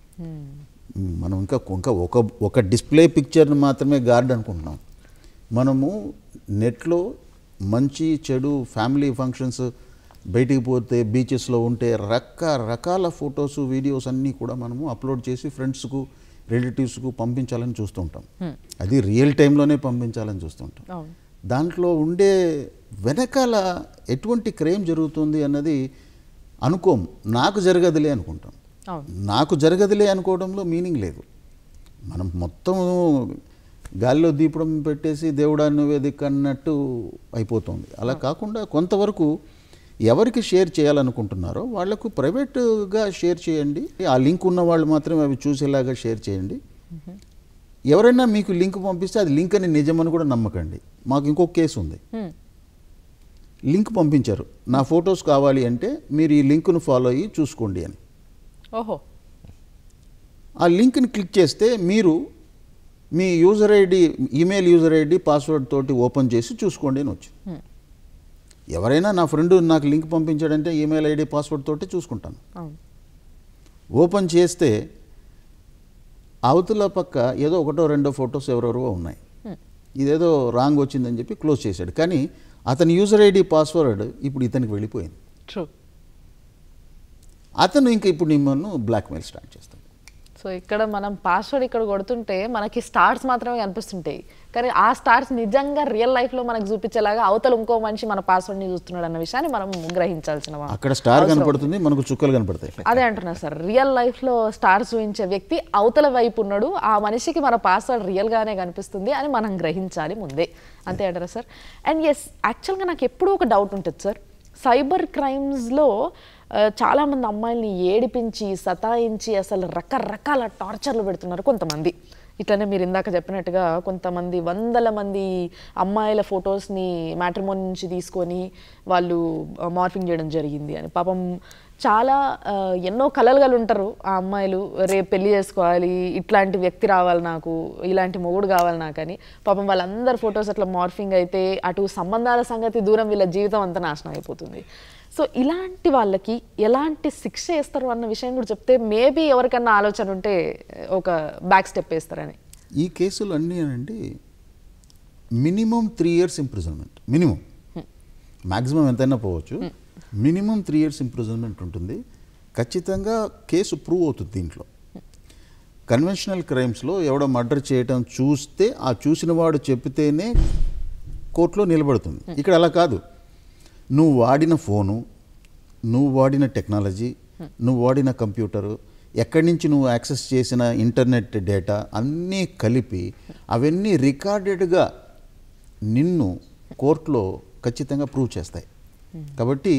మనం ఇంకా ఇంకా ఒక ఒక డిస్ప్లే పిక్చర్ని మాత్రమే గార్డ్ అనుకుంటున్నాం మనము నెట్లో మంచి చెడు ఫ్యామిలీ ఫంక్షన్స్ బయటికి పోతే బీచెస్లో ఉంటే రకరకాల ఫొటోస్ వీడియోస్ అన్నీ కూడా మనము అప్లోడ్ చేసి ఫ్రెండ్స్కు రిలేటివ్స్కు పంపించాలని చూస్తుంటాం అది రియల్ టైంలోనే పంపించాలని చూస్తుంటాం అవును దాంట్లో ఉండే వెనకాల ఎటువంటి క్రైమ్ జరుగుతుంది అన్నది అనుకోం నాకు జరగదులే అనుకుంటాం అవును నాకు జరగదులే అనుకోవడంలో మీనింగ్ లేదు మనం మొత్తం గాలిలో దీపడం పెట్టేసి దేవుడా నువ్వే దిక్కు అన్నట్టు అయిపోతుంది అలా కాకుండా కొంతవరకు ఎవరికి షేర్ చేయాలనుకుంటున్నారో వాళ్లకు ప్రైవేట్గా షేర్ చేయండి ఆ లింక్ ఉన్న వాళ్ళు మాత్రమే అవి చూసేలాగా షేర్ చేయండి ఎవరైనా మీకు లింక్ పంపిస్తే అది లింక్ అని నిజమని కూడా నమ్మకండి మాకు ఇంకొక కేసు ఉంది Hmm. లింక్ పంపించారు నా ఫొటోస్ కావాలి అంటే మీరు ఈ లింక్ను ఫాలో అయ్యి చూసుకోండి అని ఓహో ఆ లింక్ని క్లిక్ చేస్తే మీరు మీ user ID email user ID password తోటి ఓపెన్ చేసి చూసుకోండి అని వచ్చింది Hmm. ఎవరైనా నా ఫ్రెండ్ నాకు లింక్ పంపించాడంటే ఈమెయిల్ ఐడి పాస్వర్డ్ తోటి చూసుకుంటాను అవును ఓపెన్ చేస్తే అవతల పక్క ఏదో ఒకటో రెండో ఫొటోస్ ఎవరెవరో ఉన్నాయి Hmm. ఇదేదో రాంగ్ వచ్చిందని చెప్పి క్లోజ్ చేశాడు కానీ అతని యూజర్ ఐడి పాస్వర్డ్ ఇప్పుడు ఇతనికి వెళ్ళిపోయింది ట్రూ అతను ఇంకా ఇప్పుడు మిమ్మల్ని బ్లాక్మెయిల్ స్టార్ట్ చేస్తాడు సో ఇక్కడ మనం పాస్వర్డ్ ఇక్కడ కొడుతుంటే మనకి స్టార్స్ మాత్రమే కనిపిస్తుంటాయి కానీ ఆ స్టార్స్ నిజంగా రియల్ లైఫ్లో మనకు చూపించేలాగా అవతల ఇంకో మనిషి మన పాస్వర్డ్ని చూస్తున్నాడు అన్న విషయాన్ని మనం గ్రహించాల్సిన వా- అక్కడ స్టార్ అవసరం. కనపడుతుంది మనకు చుక్కలు కనపడతాయి అదే అంటున్నా సార్ రియల్ లైఫ్లో స్టార్స్ చూపించే వ్యక్తి అవతల వైపు ఉన్నాడు ఆ మనిషికి మన పాస్వర్డ్ రియల్గానే కనిపిస్తుంది అని మనం గ్రహించాలి ముందే అంతే అంటారా సార్ అండ్ ఎస్ యాక్చువల్గా నాకు ఎప్పుడూ ఒక డౌట్ ఉంటుంది సార్ సైబర్ క్రైమ్స్లో చాలామంది అమ్మాయిల్ని ఏడిపించి సతాయించి అసలు రకరకాల టార్చర్లు పెడుతున్నారు కొంతమంది ఇట్లనే మీరు ఇందాక చెప్పినట్టుగా కొంతమంది వందల మంది అమ్మాయిల ఫొటోస్ని మ్యాట్రిమోని నుంచి తీసుకొని వాళ్ళు మార్ఫింగ్ చేయడం జరిగింది అని పాపం చాలా ఆ, ఎన్నో కలలు కలిగి ఉంటారు ఆ అమ్మాయిలు రేపు పెళ్లి చేసుకోవాలి ఇట్లాంటి వ్యక్తి రావాలి నాకు ఇలాంటి మొగుడు కావాలి నాకని పాపం వాళ్ళందరి ఫొటోస్ అట్లా మార్ఫింగ్ అయితే అటు సంబంధాల సంగతి దూరం వీళ్ళ జీవితం అంతా నాశనం అయిపోతుంది సో ఇలాంటి వాళ్ళకి ఎలాంటి శిక్ష వేస్తారు అన్న విషయం కూడా చెప్తే మేబీ ఎవరికన్నా ఆలోచన ఉంటే ఒక బ్యాక్ స్టెప్ వేస్తారని ఈ కేసులు అన్నీ అండి minimum three years imprisonment minimum maximum ఎంతైనా పోవచ్చు మినిమం త్రీ ఇయర్స్ ఇంప్రిజన్మెంట్ ఉంటుంది ఖచ్చితంగా కేసు ప్రూవ్ అవుతుంది దీంట్లో కన్వెన్షనల్ క్రైమ్స్లో ఎవడో మర్డర్ చేయటం చూస్తే ఆ చూసిన వాడు చెప్తేనే కోర్టులో నిలబడుతుంది ఇక్కడ అలా కాదు నువ్వు వాడిన ఫోను నువ్వు వాడిన టెక్నాలజీ నువ్వు వాడిన కంప్యూటరు ఎక్కడి నుంచి నువ్వు యాక్సెస్ చేసిన ఇంటర్నెట్ డేటా అన్నీ కలిపి అవన్నీ రికార్డెడ్గా నిన్ను కోర్టులో ఖచ్చితంగా ప్రూవ్ చేస్తాయి కాబట్టి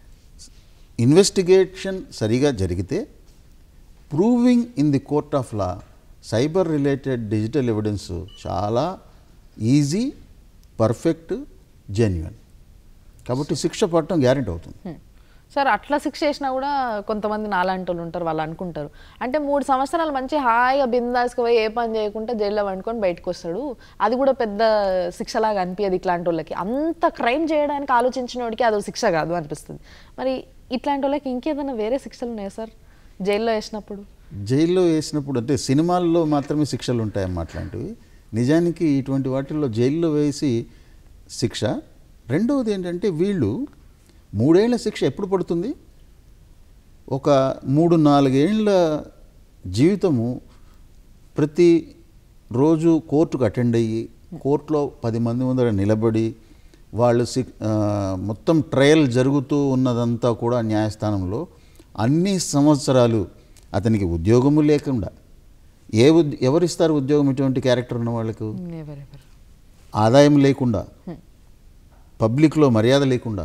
ఇన్వెస్టిగేషన్ సరిగా జరిగితే proving in the court of law cyber related digital evidence చాలా ఈజీ పర్ఫెక్ట్ జెన్యున్ కాబట్టి శిక్ష పడటం గ్యారెంటీ అవుతుంది సార్ అట్లా శిక్ష చేసినా కూడా కొంతమంది నాలాంటి వాళ్ళు ఉంటారు వాళ్ళు అనుకుంటారు అంటే మూడు సంవత్సరాలు మంచి హాయిగా బిందాస్కి పోయి ఏ పని చేయకుండా జైల్లో వండుకొని బయటకు వస్తాడు అది కూడా పెద్ద శిక్షలాగా అనిపించదు ఇట్లాంటి వాళ్ళకి అంత క్రైమ్ చేయడానికి ఆలోచించిన వాడికి అదో శిక్ష కాదు అనిపిస్తుంది మరి ఇట్లాంటి వాళ్ళకి ఇంకేదైనా వేరే శిక్షలు ఉన్నాయా సార్ జైల్లో వేసినప్పుడు జైల్లో వేసినప్పుడు అంటే సినిమాల్లో మాత్రమే శిక్షలు ఉంటాయమ్మా అట్లాంటివి నిజానికి ఇటువంటి వాటిల్లో జైల్లో వేసి శిక్ష రెండవది ఏంటంటే వీళ్ళు మూడేళ్ల శిక్ష ఎప్పుడు పడుతుంది ఒక మూడు నాలుగేళ్ల జీవితము ప్రతి రోజు కోర్టుకు అటెండ్ అయ్యి కోర్టులో పది మంది ముందర నిలబడి వాళ్ళు సి ఆ, మొత్తం ట్రయల్ జరుగుతూ ఉన్నదంతా కూడా న్యాయస్థానంలో అన్ని సంవత్సరాలు అతనికి ఉద్యోగము లేకుండా ఏ ఉద్ ఎవరిస్తారు ఉద్యోగం ఇటువంటి క్యారెక్టర్ ఉన్న వాళ్ళకు ఎవర్ ఎవర్ ఆదాయం లేకుండా పబ్లిక్లో మర్యాద లేకుండా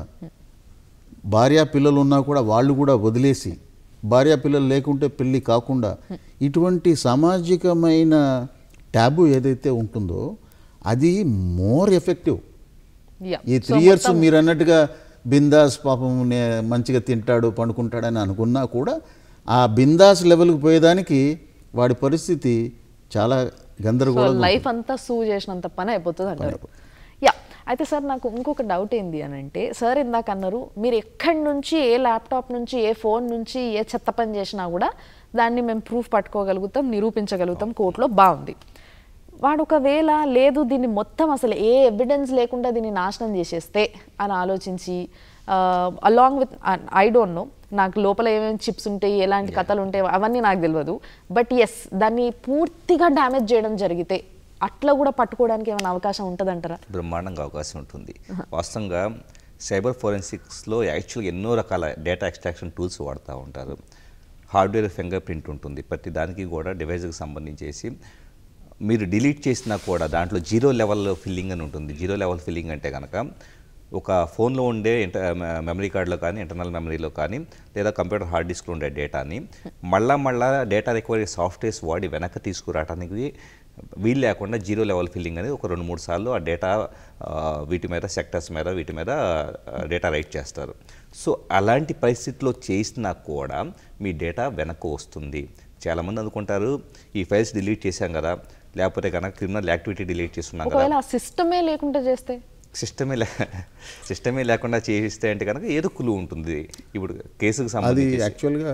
భార్యా పిల్లలు ఉన్నా కూడా వాళ్ళు కూడా వదిలేసి భార్యా పిల్లలు లేకుంటే పెళ్ళి కాకుండా ఇటువంటి సామాజికమైన ట్యాబు ఏదైతే ఉంటుందో అది మోర్ ఎఫెక్టివ్ యా ఈ త్రీ ఇయర్స్ మీరు అన్నట్టుగా బిందాస్ పాపం నే- మంచిగా తింటాడు పండుకుంటాడని అనుకున్నా కూడా ఆ బిందాస్ లెవెల్కి పోయేదానికి వాడి పరిస్థితి చాలా గందరగోళం లైఫ్ అంతా సూ చేసినంత పని అయిపోతుంది అంటారు యా అయితే సార్ నాకు ఇంకొక డౌట్ ఏంది అని అంటే సార్ ఇందాక అన్నారు మీరు ఎక్కడి నుంచి ఏ ల్యాప్టాప్ నుంచి ఏ ఫోన్ నుంచి ఏ చెత్త పని చేసినా కూడా దాన్ని మేము ప్రూఫ్ పట్టుకోగలుగుతాం నిరూపించగలుగుతాం కోర్టులో బాగుంది వాడు ఒకవేళ లేదు దీన్ని మొత్తం అసలు ఏ ఎవిడెన్స్ లేకుండా దీన్ని నాశనం చేసేస్తే అని ఆలోచించి along with I don't know నాకు లోపల ఏమేమి చిప్స్ ఉంటాయి ఎలాంటి కథలు ఉంటాయి అవన్నీ నాకు తెలియదు బట్ ఎస్ దాన్ని పూర్తిగా డ్యామేజ్ చేయడం జరిగితే అట్లా కూడా పట్టుకోవడానికి ఏమైనా అవకాశం ఉంటుందంటారా బ్రహ్మాండంగా అవకాశం ఉంటుంది వాస్తవంగా సైబర్ ఫోరెన్సిక్స్లో యాక్చువల్గా ఎన్నో రకాల డేటా ఎక్స్ట్రాక్షన్ టూల్స్ వాడుతూ ఉంటారు హార్డ్వేర్ ఫింగర్ ప్రింట్ ఉంటుంది ప్రతి దానికి కూడా డివైస్కి సంబంధించేసి మీరు డిలీట్ చేసినా కూడా దాంట్లో జీరో లెవెల్ ఫిల్లింగ్ అని ఉంటుంది జీరో లెవెల్ ఫిల్లింగ్ అంటే కనుక ఒక ఫోన్లో ఉండే ఇంట మెమరీ కార్డులో కానీ ఇంటర్నల్ మెమరీలో కానీ లేదా కంప్యూటర్ హార్డ్ డిస్క్లో ఉండే డేటాని మళ్ళా మళ్ళా డేటా రికవరీ సాఫ్ట్వేర్స్ వాడి వెనక్కి తీసుకురావడానికి వీలు లేకుండా జీరో లెవెల్ ఫిల్లింగ్ అనేది ఒక రెండు మూడు సార్లు ఆ డేటా వీటి మీద సెక్టర్స్ మీద వీటి మీద డేటా రైట్ చేస్తారు సో అలాంటి పరిస్థితిలో చేసినా కూడా మీ డేటా వెనక్కి వస్తుంది చాలామంది అనుకుంటారు ఈ ఫైల్స్ డిలీట్ చేశాం కదా లేకపోతే కనుక క్రిమినల్ యాక్టివిటీ డిలీట్ చేస్తున్నాం కదా ఒకవేళ ఆ సిస్టమే లేకుండా చేస్తే సిస్టమే లే సిస్టమే లేకుండా చేయిస్తే అంటే కనుక ఏదో కులు ఉంటుంది ఇప్పుడు కేసుకు అది సంబంధించి యాక్చువల్గా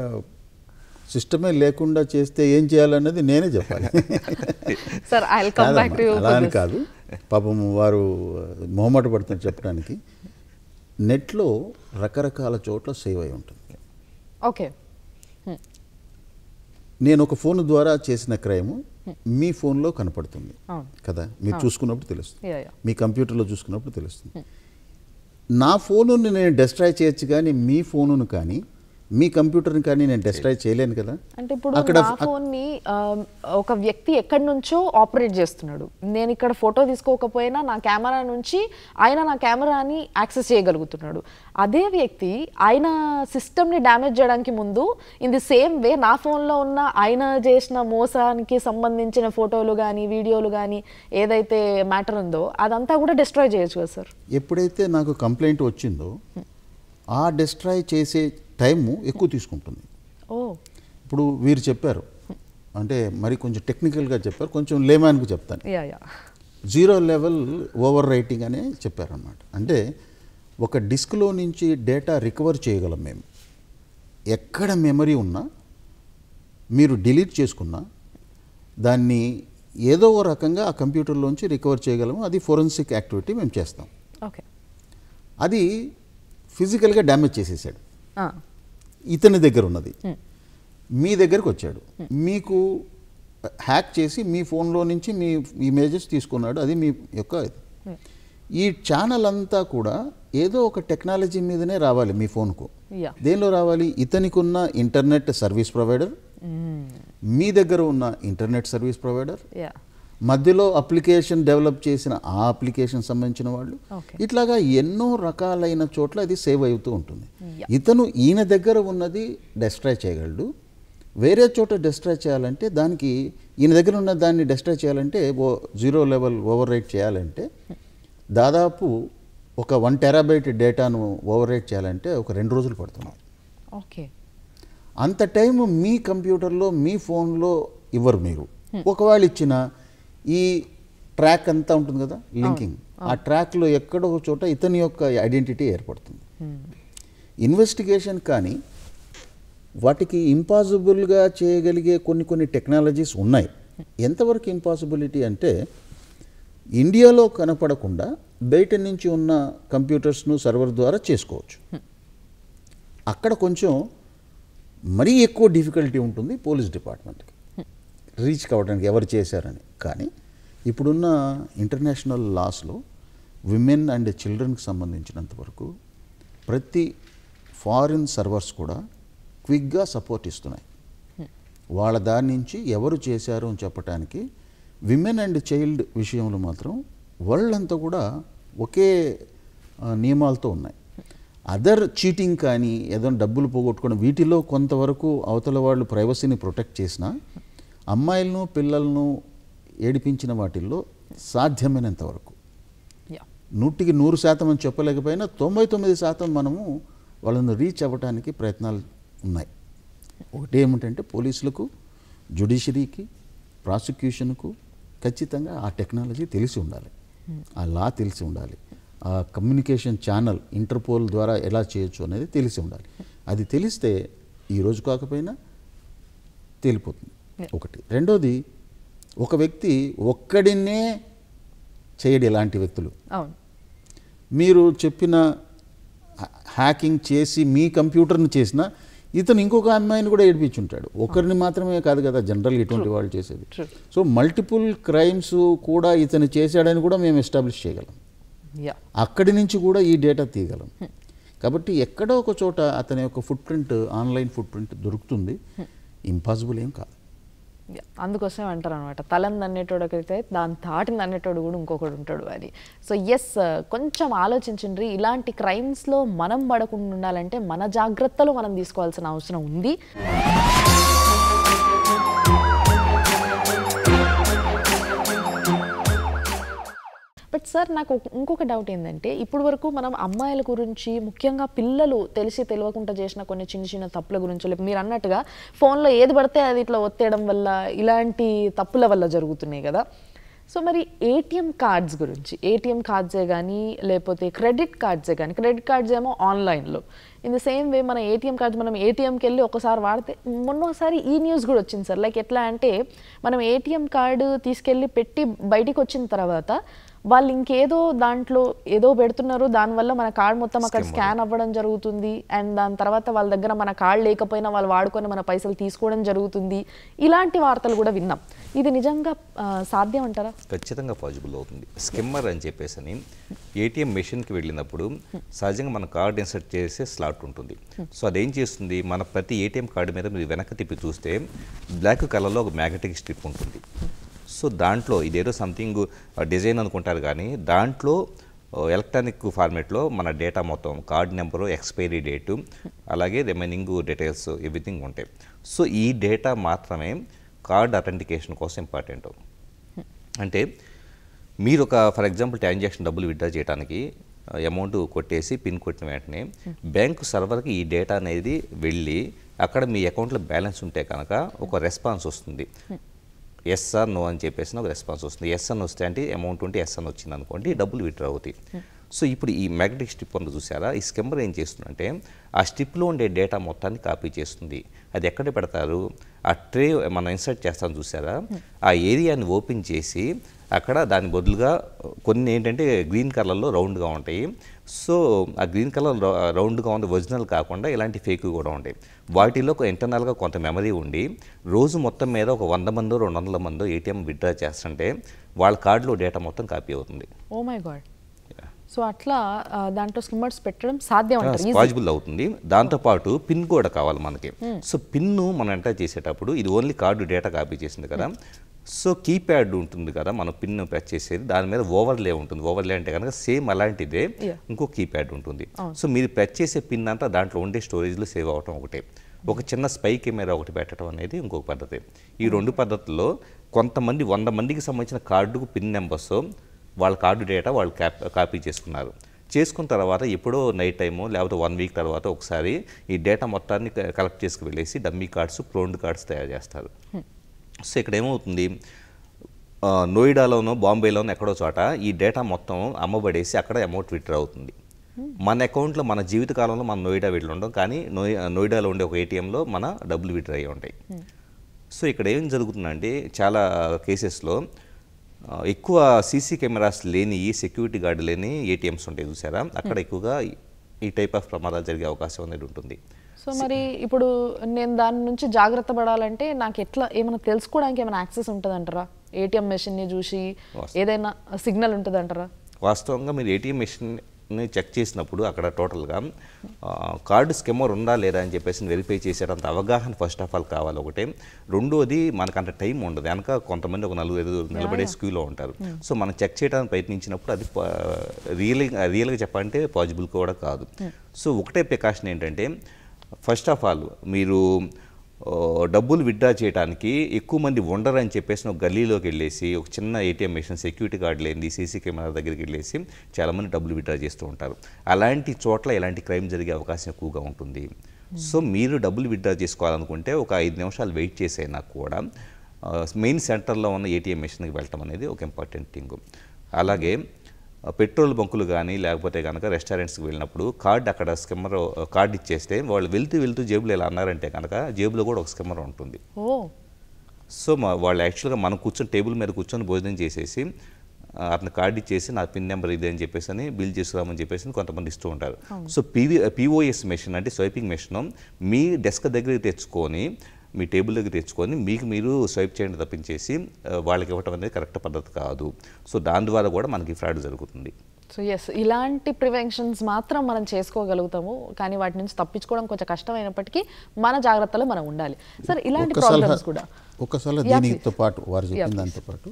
సిస్టమే లేకుండా చేస్తే ఏం చేయాలన్నది నేనే చెప్పాలి sir I come back to కాదమ్మా, అలా అని కాదు పాపం వారు మొహమాట పడుతున్నారు చెప్పడానికి నెట్లో రకరకాల చోట్ల సేవ్ అయి ఉంటుంది ఓకే నేను ఒక ఫోన్ ద్వారా చేసిన క్రైమ్ మీ ఫోన్లో కనపడుతుంది అవును. కదా మీరు చూసుకున్నప్పుడు తెలుస్తుంది యా యా మీ కంప్యూటర్లో చూసుకున్నప్పుడు తెలుస్తుంది నా ఫోనుని నేను డెస్ట్రాయ్ చేయొచ్చు కానీ మీ ఫోనును కానీ మీ కంప్యూటర్ని కానీ నేను డెస్ట్రాయ్ చేయలేను కదా అంటే ఇప్పుడు అక్కడ నా ఫోన్ ని ఆ, ఒక వ్యక్తి ఎక్కడి నుంచో ఆపరేట్ చేస్తున్నాడు నేను ఇక్కడ ఫోటో తీసుకోకపోయినా నా కెమెరా నుంచి ఆయన నా కెమెరాని యాక్సెస్ చేయగలుగుతున్నాడు అదే వ్యక్తి ఆయన సిస్టమ్ ని డ్యామేజ్ చేయడానికి ముందు ఇన్ ది సేమ్ వే నా ఫోన్లో ఉన్న ఆయన చేసిన మోసానికి సంబంధించిన ఫోటోలు కానీ వీడియోలు కానీ ఏదైతే మ్యాటర్ ఉందో అదంతా కూడా డిస్ట్రాయ్ చేయొచ్చు కదా సార్ ఎప్పుడైతే నాకు కంప్లైంట్ వచ్చిందో ఆ డిస్ట్రాయ్ చేసే టైము ఎక్కువ తీసుకుంటుంది ఓ ఇప్పుడు వీరు చెప్పారు అంటే మరి కొంచెం టెక్నికల్గా చెప్పారు కొంచెం లేమాన్కి చెప్తాను yeah yeah zero level over writing అనే చెప్పారన్నమాట అంటే ఒక డిస్క్లో నుంచి డేటా రికవర్ చేయగలం మేము ఎక్కడ మెమరీ ఉన్నా మీరు డిలీట్ చేసుకున్నా దాన్ని ఏదో ఒక రకంగా ఆ కంప్యూటర్లోంచి రికవర్ చేయగలము అది ఫోరెన్సిక్ యాక్టివిటీ మేము చేస్తాం ఓకే అది ఫిజికల్గా డ్యామేజ్ చేసేసాడు ఇతని దగ్గర ఉన్నది మీ దగ్గరకు వచ్చాడు మీకు హ్యాక్ చేసి మీ ఫోన్లో నుంచి మీ ఇమేజెస్ తీసుకున్నాడు అది మీ యొక్క ఇది ఈ ఛానల్ అంతా కూడా ఏదో ఒక టెక్నాలజీ మీదనే రావాలి మీ ఫోన్కు యా దేనిలో రావాలి ఇతనికి ఉన్న ఇంటర్నెట్ సర్వీస్ ప్రొవైడర్ మీ దగ్గర ఉన్న ఇంటర్నెట్ సర్వీస్ ప్రొవైడర్ యా మధ్యలో అప్లికేషన్ డెవలప్ చేసిన ఆ అప్లికేషన్ సంబంధించిన వాళ్ళు Okay. ఇట్లాగా ఎన్నో రకాలైన చోట్ల అది సేవ్ అవుతూ ఉంటుంది Yeah. ఇతను ఈయన దగ్గర ఉన్నది డెస్ట్రాయ్ చేయగలడు వేరే చోట డెస్ట్రాయ్ చేయాలంటే దానికి ఈయన దగ్గర ఉన్న దాన్ని డెస్ట్రాయ్ చేయాలంటే ఓ జీరో లెవెల్ ఓవర్ రైట్ చేయాలంటే దాదాపు ఒక వన్ టెరాబైట్ డేటాను ఓవర్ రైట్ చేయాలంటే ఒక రెండు రోజులు పడుతుంది ఓకే అంత టైం మీ కంప్యూటర్లో మీ ఫోన్లో ఇవ్వరు మీరు ఒకవేళ ఇచ్చిన ఈ ట్రాక్ అంతా ఉంటుంది కదా లింకింగ్ ఆ ట్రాక్లో ఎక్కడో ఒక చోట ఇతని యొక్క ఐడెంటిటీ ఏర్పడుతుంది ఇన్వెస్టిగేషన్ కానీ వాటికి ఇంపాసిబుల్గా చేయగలిగే కొన్ని కొన్ని టెక్నాలజీస్ ఉన్నాయి ఎంతవరకు ఇంపాసిబిలిటీ అంటే ఇండియాలో కనపడకుండా బయట నుంచి ఉన్న కంప్యూటర్స్ను సర్వర్ ద్వారా చేసుకోవచ్చు అక్కడ కొంచెం మరీ ఎక్కువ డిఫికల్టీ ఉంటుంది పోలీస్ డిపార్ట్మెంట్కి రీచ్ కావడానికి ఎవరు చేశారని కానీ ఇప్పుడున్న ఇంటర్నేషనల్ లాస్లో విమెన్ అండ్ చిల్డ్రన్కి సంబంధించినంత వరకు ప్రతి ఫారిన్ సర్వర్స్ కూడా క్విక్గా సపోర్ట్ ఇస్తున్నాయి వాళ్ళ దాని నుంచి ఎవరు చేశారు అని చెప్పడానికి విమెన్ అండ్ చైల్డ్ విషయంలో మాత్రం వరల్డ్ అంతా కూడా ఒకే ఆ, నియమాలతో ఉన్నాయి అదర్ చీటింగ్ కానీ ఏదైనా డబ్బులు పోగొట్టుకోవడం వీటిలో కొంతవరకు అవతల వాళ్ళు ప్రైవసీని ప్రొటెక్ట్ చేసినా అమ్మాయిలను పిల్లలను ఏడిపించిన వాటిల్లో సాధ్యమైనంత వరకు యా నూటికి నూరు శాతం అని చెప్పలేకపోయినా తొంభై తొమ్మిది శాతం మనము వాళ్ళని రీచ్ అవ్వడానికి ప్రయత్నాలు ఉన్నాయి ఒకటి ఏమిటంటే పోలీసులకు జుడిషియరీకి ప్రాసిక్యూషన్కు ఖచ్చితంగా ఆ టెక్నాలజీ తెలిసి ఉండాలి ఆ లా తెలిసి ఉండాలి ఆ కమ్యూనికేషన్ ఛానల్ ఇంటర్పోల్ ద్వారా ఎలా చేయొచ్చు అనేది తెలిసి ఉండాలి అది తెలిస్తే ఈ రోజు కాకపోయినా తేలిపోతుంది ఒకటి రెండోది ఒక వ్యక్తి ఒక్కడినే చేయడు ఇలాంటి వ్యక్తులు అవును మీరు చెప్పిన హ్యా- హ్యాకింగ్ చేసి మీ కంప్యూటర్ని చేసిన ఇతను ఇంకొక అమ్మాయిని కూడా ఏడిపించుంటాడు ఒకరిని మాత్రమే కాదు కదా జనరల్ ఇటువంటి వాళ్ళు చేసేది True. సో మల్టిపుల్ క్రైమ్స్ కూడా ఇతను చేశాడని కూడా మేము ఎస్టాబ్లిష్ చేయగలం యా అక్కడి నుంచి కూడా ఈ డేటా తీయగలం కాబట్టి ఎక్కడో ఒక చోట అతని యొక్క foot print online foot print దొరుకుతుంది ఇంపాసిబుల్ ఏం కాదు యా, అందుకోసం అంటారు అనమాట తలని దన్నేటోడకైతే దాని తాటిని దన్నేటోడు కూడా ఇంకొకడు ఉంటాడు అని సో ఎస్ కొంచెం ఆలోచించండి ఇలాంటి క్రైమ్స్లో మనం పడకుండా ఉండాలంటే మన జాగ్రత్తలు మనం తీసుకోవాల్సిన అవసరం ఉంది బట్ సార్ నాకు ఒక- ఇంకొక డౌట్ ఏంటంటే ఇప్పుడు వరకు మనం అమ్మాయిల గురించి ముఖ్యంగా పిల్లలు తెలిసి తెలియకుండా చేసిన కొన్ని చిన్న చిన్న తప్పుల గురించి లేకపోతే మీరు అన్నట్టుగా ఫోన్లో ఏది పడితే అది ఇట్లా ఒత్తేయడం వల్ల ఇలాంటి తప్పుల వల్ల జరుగుతున్నాయి కదా సో మరి ఏటీఎం కార్డ్స్ గురించి ఏటీఎం కార్డ్సే కానీ లేకపోతే క్రెడిట్ కార్డ్సే కానీ క్రెడిట్ కార్డ్స్ ఏమో ఆన్లైన్లో ఇన్ ద సేమ్ వే మన ఏటీఎం కార్డ్స్ మనం ఏటీఎంకి వెళ్ళి ఒకసారి వాడితే మొన్న ఒకసారి ఈ న్యూస్ కూడా వచ్చింది సార్ లైక్ ఎట్లా అంటే మనం ఏటీఎం కార్డు తీసుకెళ్ళి పెట్టి బయటికి వచ్చిన తర్వాత వాళ్ళు ఇంకేదో దాంట్లో ఏదో పెడుతున్నారు దానివల్ల మన కార్డ్ మొత్తం అక్కడ స్కాన్ అవ్వడం జరుగుతుంది అండ్ దాని తర్వాత వాళ్ళ దగ్గర మన కార్డ్ లేకపోయినా వాళ్ళు వాడుకొని మన పైసలు తీసుకోవడం జరుగుతుంది ఇలాంటి వార్తలు కూడా విన్నాం ఇది నిజంగా ఆ, సాధ్యం అంటారా ఖచ్చితంగా పాజిబుల్ అవుతుంది స్కిమ్మర్ అని చెప్పేసి అని ఏటీఎం మెషిన్కి వెళ్ళినప్పుడు సహజంగా మన కార్డ్ ఇన్సర్ట్ చేసే స్లాట్ ఉంటుంది సో అదేం చేస్తుంది మన ప్రతి ఏటీఎం కార్డు మీద మీరు వెనక్కి తిప్పి చూస్తే బ్లాక్ కలర్లో ఒక మ్యాగ్నెటిక్ స్ట్రిప్ ఉంటుంది సో దాంట్లో ఇదేదో సంథింగ్ డిజైన్ అనుకుంటారు కానీ దాంట్లో ఎలక్ట్రానిక్ ఫార్మేట్లో మన డేటా మొత్తం కార్డ్ నెంబరు ఎక్స్పైరీ డేటు అలాగే రిమైనింగ్ డీటెయిల్స్ ఎవ్రీథింగ్ ఉంటాయి సో ఈ డేటా మాత్రమే కార్డ్ అథెంటికేషన్ కోసం ఇంపార్టెంట్ అంటే మీరు ఒక ఫర్ ఎగ్జాంపుల్ ట్రాన్సాక్షన్ డబ్బులు విత్డ్రా చేయడానికి అమౌంట్ కొట్టేసి పిన్ కొట్టిన వెంటనే బ్యాంకు సర్వర్కి ఈ డేటా అనేది వెళ్ళి అక్కడ మీ అకౌంట్లో బ్యాలెన్స్ ఉంటే కనుక ఒక రెస్పాన్స్ వస్తుంది ఎస్ ఆర్ నో అని చెప్పేసి ఒక రెస్పాన్స్ వస్తుంది ఎస్ అని వస్తే అంటే అమౌంట్ ఉంటే ఎస్ అని వచ్చింది అనుకోండి డబ్బులు విత్డ్రా అవుతాయి సో ఇప్పుడు ఈ మ్యాగ్నెటిక్ స్ట్రిప్ ఉంది చూసారా ఈ స్కెమ్మర్ ఏం చేస్తుందంటే ఆ స్ట్రిప్లో ఉండే డేటా మొత్తాన్ని కాపీ చేస్తుంది అది ఎక్కడ పెడతారు ఆ ట్రే మనం ఇన్సర్ట్ చేస్తాం చూసారా ఆ ఏరియాని ఓపెన్ చేసి అక్కడ దాని బదులుగా కొన్ని ఏంటంటే గ్రీన్ కలర్లో రౌండ్గా ఉంటాయి సో ఆ గ్రీన్ కలర్ రౌండ్గా ఉంది ఒరిజినల్ కాకుండా ఇలాంటి ఫేక్ కూడా ఉంటాయి వాటిలో ఒక ఇంటర్నల్గా కొంత మెమరీ ఉండి రోజు మొత్తం మీద ఒక వంద మందో రెండు వందల మందో ఏటీఎం విత్డ్రా చేస్తుంటే వాళ్ళ కార్డులో డేటా మొత్తం కాపీ అవుతుంది ఓ మై గాడ్ సో అట్లా ఆ, దాంట్లో స్కిమ్మర్స్ పెట్టడం సాధ్యం అంటారు Easy. పాజిబుల్ అవుతుంది దాంతోపాటు పిన్ కూడా కావాలి మనకి సో పిన్ను మనం ఎంటర్ చేసేటప్పుడు ఇది ఓన్లీ కార్డు డేటా కాపీ చేసింది కదా సో కీప్యాడ్ ఉంటుంది కదా మనం పిన్ ప్రెస్ చేసేది దాని మీద ఓవర్లే ఉంటుంది ఓవర్లే అంటే కనుక సేమ్ అలాంటిదే Yeah. ఇంకో కీప్యాడ్ ఉంటుంది సో మీరు ప్రెస్ చేసే పిన్ అంతా దాంట్లో ఉండే స్టోరేజ్లో సేవ్ అవటం ఒకటే ఒక చిన్న స్పై కెమెరా ఒకటి పెట్టడం అనేది ఇంకొక పద్ధతి ఈ రెండు పద్ధతుల్లో కొంతమంది వంద మందికి సంబంధించిన కార్డుకు పిన్ నెంబర్స్ వాళ్ళ కార్డు డేటా వాళ్ళు క్యాప్ కాపీ చేసుకున్నారు చేసుకున్న తర్వాత ఎప్పుడో నైట్ టైము లేకపోతే వన్ వీక్ తర్వాత ఒకసారి ఈ డేటా మొత్తాన్ని కలెక్ట్ చేసుకు వెళ్ళేసి డమ్మీ కార్డ్స్ ప్రోన్డ్ కార్డ్స్ తయారు చేస్తారు సో ఇక్కడ ఏమవుతుంది ఆ, నోయిడాలోనో బాంబేలోనో ఎక్కడో చోట ఈ డేటా మొత్తం అమ్మబడేసి అక్కడ అమౌంట్ విత్డ్రా అవుతుంది మన అకౌంట్లో మన జీవితకాలంలో మనం నోయిడా వెళ్ళి ఉండం కానీ నోయి నోయిడాలో ఉండే ఒక ఏటీఎంలో మన డబ్బులు విత్డ్రా అయ్యి ఉంటాయి సో ఇక్కడ ఏం జరుగుతుందంటే చాలా కేసెస్లో ఆ, ఎక్కువ సీసీ కెమెరాస్ లేని ఈ సెక్యూరిటీ గార్డు లేని ఏటీఎంస్ ఉంటాయి చూసారా అక్కడ ఎక్కువగా ఈ- ఈ టైప్ ఆఫ్ ప్రమాదాలు జరిగే అవకాశం అనేది ఉంటుంది సో మరి ఇప్పుడు నేను దాని నుంచి జాగ్రత్త పడాలంటే నాకు ఎట్లా ఏమైనా తెలుసుకోవడానికి ఏమైనా యాక్సెస్ ఉంటుంది అంటారా ఏటీఎం మెషిన్ని చూసి ఏదైనా సిగ్నల్ ఉంటుంది అంటారా వాస్తవంగా మీరు ఏటీఎం మెషిన్ని చెక్ చేసినప్పుడు అక్కడ టోటల్గా ఆ, కార్డు స్కెమ్మర్ ఉందా లేదా అని చెప్పేసి వెరిఫై చేసేటంత అవగాహన ఫస్ట్ ఆఫ్ ఆల్ కావాలి ఒకటే రెండోది మనకు అంత టైం ఉండదు వెనక కొంతమంది ఒక నలుగురు ఐదుగురు నిలబడే క్యూలో ఉంటారు సో మనం చెక్ చేయడానికి ప్రయత్నించినప్పుడు అది రియల్ రియల్గా చెప్పాలంటే పాజిబుల్ కూడా కాదు సో ఒకటే ప్రికాషన్ ఏంటంటే ఫస్ట్ ఆఫ్ ఆల్ మీరు ఆ, డబ్బులు విత్డ్రా చేయడానికి ఎక్కువ మంది ఉండరని చెప్పేసి ఒక గల్లీలోకి వెళ్ళేసి ఒక చిన్న ఏటీఎం మెషిన్ సెక్యూరిటీ కార్డు లేని సీసీ కెమెరా దగ్గరికి వెళ్ళేసి చాలామంది డబ్బులు విత్డ్రా చేస్తూ ఉంటారు అలాంటి చోట్ల ఇలాంటి క్రైమ్ జరిగే అవకాశం ఎక్కువగా ఉంటుంది సో మీరు డబ్బులు విత్డ్రా చేసుకోవాలనుకుంటే ఒక ఐదు నిమిషాలు వెయిట్ చేసైనా కూడా మెయిన్ సెంటర్లో ఉన్న ఏటీఎం మెషిన్కి వెళ్ళటం అనేది ఒక ఇంపార్టెంట్ థింగ్ అలాగే ఆ, పెట్రోల్ బంకులు కానీ లేకపోతే కనుక రెస్టారెంట్స్కి వెళ్ళినప్పుడు కార్డ్ అక్కడ స్కిమ్మర్ కార్డ్ ఇచ్చేస్తే వాళ్ళు వెళ్తూ వెళ్తూ జేబులో ఇలా అన్నారంటే కనుక జేబులో కూడా ఒక స్కిమ్మర్ ఉంటుంది ఓ సో మా వాళ్ళు యాక్చువల్గా మనం కూర్చొని టేబుల్ మీద కూర్చొని భోజనం చేసేసి ఆ, అతను కార్డు ఇచ్చేసి నా పిన్ నెంబర్ ఇది అని చెప్పేసి అని బిల్ చేసుకురామని చెప్పేసి కొంతమంది ఇస్తూ ఉంటారు సో పీవీ పీఓఎస్ మెషిన్ అంటే స్వైపింగ్ మెషిన్ మీ డెస్క్ దగ్గరికి తెచ్చుకొని మీ టేబుల్ దగ్గర తెచ్చుకొని మీకు మీరు స్వైప్ చేయండి తప్పించేసి ఆ, వాళ్ళకి ఇవ్వటం అనేది కరెక్ట్ పద్ధతి కాదు సో దాని ద్వారా కూడా మనకి ఫ్రాడ్ జరుగుతుంది సో ఎస్ ఇలాంటి ప్రివెన్షన్స్ మాత్రం మనం చేసుకోగలుగుతాము కానీ వాటి నుంచి తప్పించుకోవడం కొంచెం కష్టమైనప్పటికీ మన జాగ్రత్తలో మనం ఉండాలి సరే ఇలాంటి ఒక్క సలహా ప్రాబ్లమ్స్ కూడా ఒక్క సలహా Yeah, దీనితో please. పాటు వారు చెప్పిన Yeah, దాంతో పాటు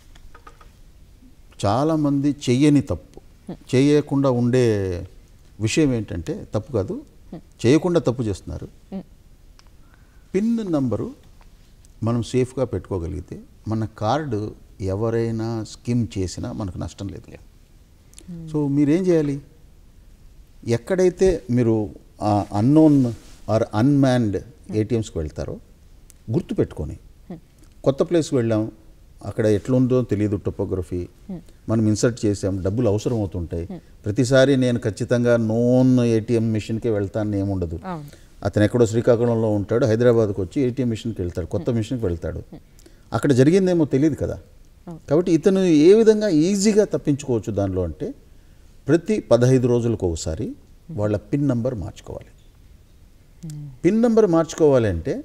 చాలామంది చెయ్యని తప్పు చేయకుండా ఉండే విషయం ఏంటంటే తప్పు కాదు చేయకుండా తప్పు చేస్తున్నారు పిన్ నంబరు మనం సేఫ్గా పెట్టుకోగలిగితే మన కార్డు ఎవరైనా స్కిమ్ చేసినా మనకు నష్టం లేదు సో మీరేం చేయాలి ఎక్కడైతే మీరు అన్నోన్ ఆర్ అన్మ్యాన్డ్ ఏటీఎంస్కి వెళ్తారో గుర్తుపెట్టుకొని కొత్త ప్లేస్కి వెళ్ళాం అక్కడ ఎట్లుందో తెలియదు టొపోగ్రఫీ మనం ఇన్సర్ట్ చేసాం డబ్బులు అవసరం అవుతుంటాయి ప్రతిసారి నేను ఖచ్చితంగా నోన్ ఏటీఎం మిషన్కే వెళ్తాను ఏముండదు అతను ఎక్కడో శ్రీకాకుళంలో ఉంటాడు హైదరాబాద్కి వచ్చి ఏటీఎం మిషన్కి వెళ్తాడు కొత్త మిషన్కి వెళ్తాడు అక్కడ జరిగిందేమో తెలియదు కదా కాబట్టి ఇతను ఏ విధంగా ఈజీగా తప్పించుకోవచ్చు దానిలో అంటే ప్రతి పదహైదు రోజులకు ఒకసారి వాళ్ళ పిన్ నంబర్ మార్చుకోవాలి పిన్ నంబర్ మార్చుకోవాలి అంటే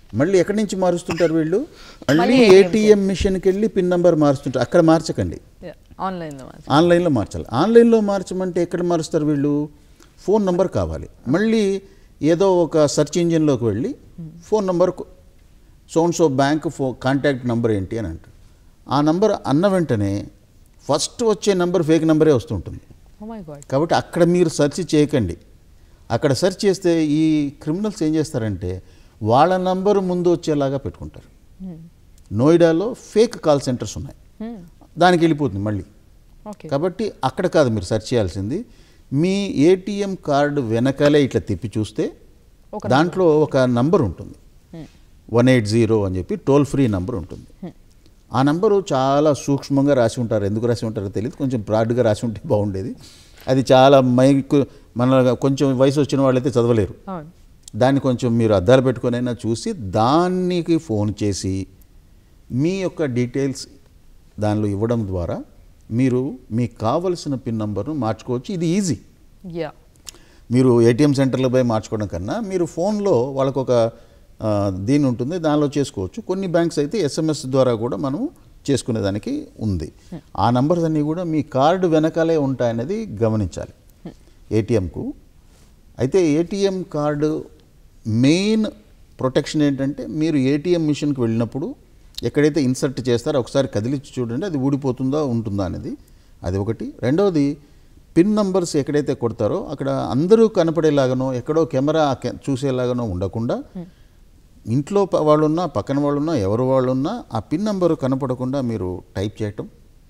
మళ్ళీ ఎక్కడి నుంచి మారుస్తుంటారు వీళ్ళు మళ్ళీ ఏటీఎం మిషన్కి వెళ్ళి పిన్ నెంబర్ మారుస్తుంటారు అక్కడ మార్చకండి ఆన్లైన్లో ఆన్లైన్లో మార్చాలి ఆన్లైన్లో మార్చమంటే ఎక్కడ మారుస్తారు వీళ్ళు ఫోన్ నంబర్ కావాలి మళ్ళీ ఏదో ఒక సెర్చ్ ఇంజిన్లోకి వెళ్ళి ఫోన్ నంబర్ సోన్ సో బ్యాంక్ ఫో కాంటాక్ట్ నెంబర్ ఏంటి అని అంటారు ఆ నంబర్ అన్న వెంటనే ఫస్ట్ వచ్చే నంబర్ ఫేక్ నెంబరే వస్తుంటుంది ఓ మై గాడ్ కాబట్టి అక్కడ మీరు సెర్చ్ చేయకండి అక్కడ సెర్చ్ చేస్తే ఈ క్రిమినల్స్ ఏం చేస్తారంటే వాళ్ళ నంబరు ముందు వచ్చేలాగా పెట్టుకుంటారు నోయిడాలో ఫేక్ కాల్ సెంటర్స్ ఉన్నాయి దానికి వెళ్ళిపోతుంది మళ్ళీ ఓకే కాబట్టి అక్కడ కాదు మీరు సెర్చ్ చేయాల్సింది మీ ఏటీఎం కార్డు వెనకాలే ఇట్లా తిప్పి చూస్తే దాంట్లో ఒక నంబర్ ఉంటుంది వన్ ఎయిట్ జీరో అని చెప్పి టోల్ ఫ్రీ నంబర్ ఉంటుంది ఆ నంబరు చాలా సూక్ష్మంగా రాసి ఉంటారు ఎందుకు రాసి ఉంటారో తెలియదు కొంచెం బ్రాడ్గా రాసి ఉంటే బాగుండేది అది చాలా మైక్ మన కొంచెం వయసు వచ్చిన వాళ్ళైతే చదవలేరు అవును దాన్ని కొంచెం మీరు అద్దాలు పెట్టుకొనైనా చూసి దానికి ఫోన్ చేసి మీ యొక్క డీటెయిల్స్ దానిలో ఇవ్వడం ద్వారా మీరు మీకు కావలసిన పిన్ నంబర్ను మార్చుకోవచ్చు ఇది ఈజీ యా మీరు ఏటీఎం సెంటర్లో పోయి మార్చుకోవడం కన్నా మీరు ఫోన్లో వాళ్ళకు ఒక ఆ, దీని ఉంటుంది దానిలో చేసుకోవచ్చు కొన్ని బ్యాంక్స్ అయితే ఎస్ఎంఎస్ ద్వారా కూడా మనం చేసుకునేదానికి ఉంది ఆ నంబర్స్ అన్నీ కూడా మీ కార్డు వెనకాలే ఉంటాయనేది గమనించాలి ఏటీఎంకు అయితే ఏటీఎం కార్డు మెయిన్ ప్రొటెక్షన్ ఏంటంటే మీరు ఏటీఎం మిషన్కి వెళ్ళినప్పుడు ఎక్కడైతే ఇన్సర్ట్ చేస్తారో ఒకసారి కదిలించి చూడండి అది ఊడిపోతుందా ఉంటుందా అనేది అది ఒకటి రెండవది పిన్ నంబర్స్ ఎక్కడైతే కొడతారో అక్కడ అందరూ కనపడేలాగానో ఎక్కడో కెమెరా కె- చూసేలాగానో ఉండకుండా ఇంట్లో ప- వాళ్ళున్నా పక్కన వాళ్ళున్నా ఎవరు వాళ్ళున్నా ఆ పిన్ నంబరు కనపడకుండా మీరు టైప్ చేయటం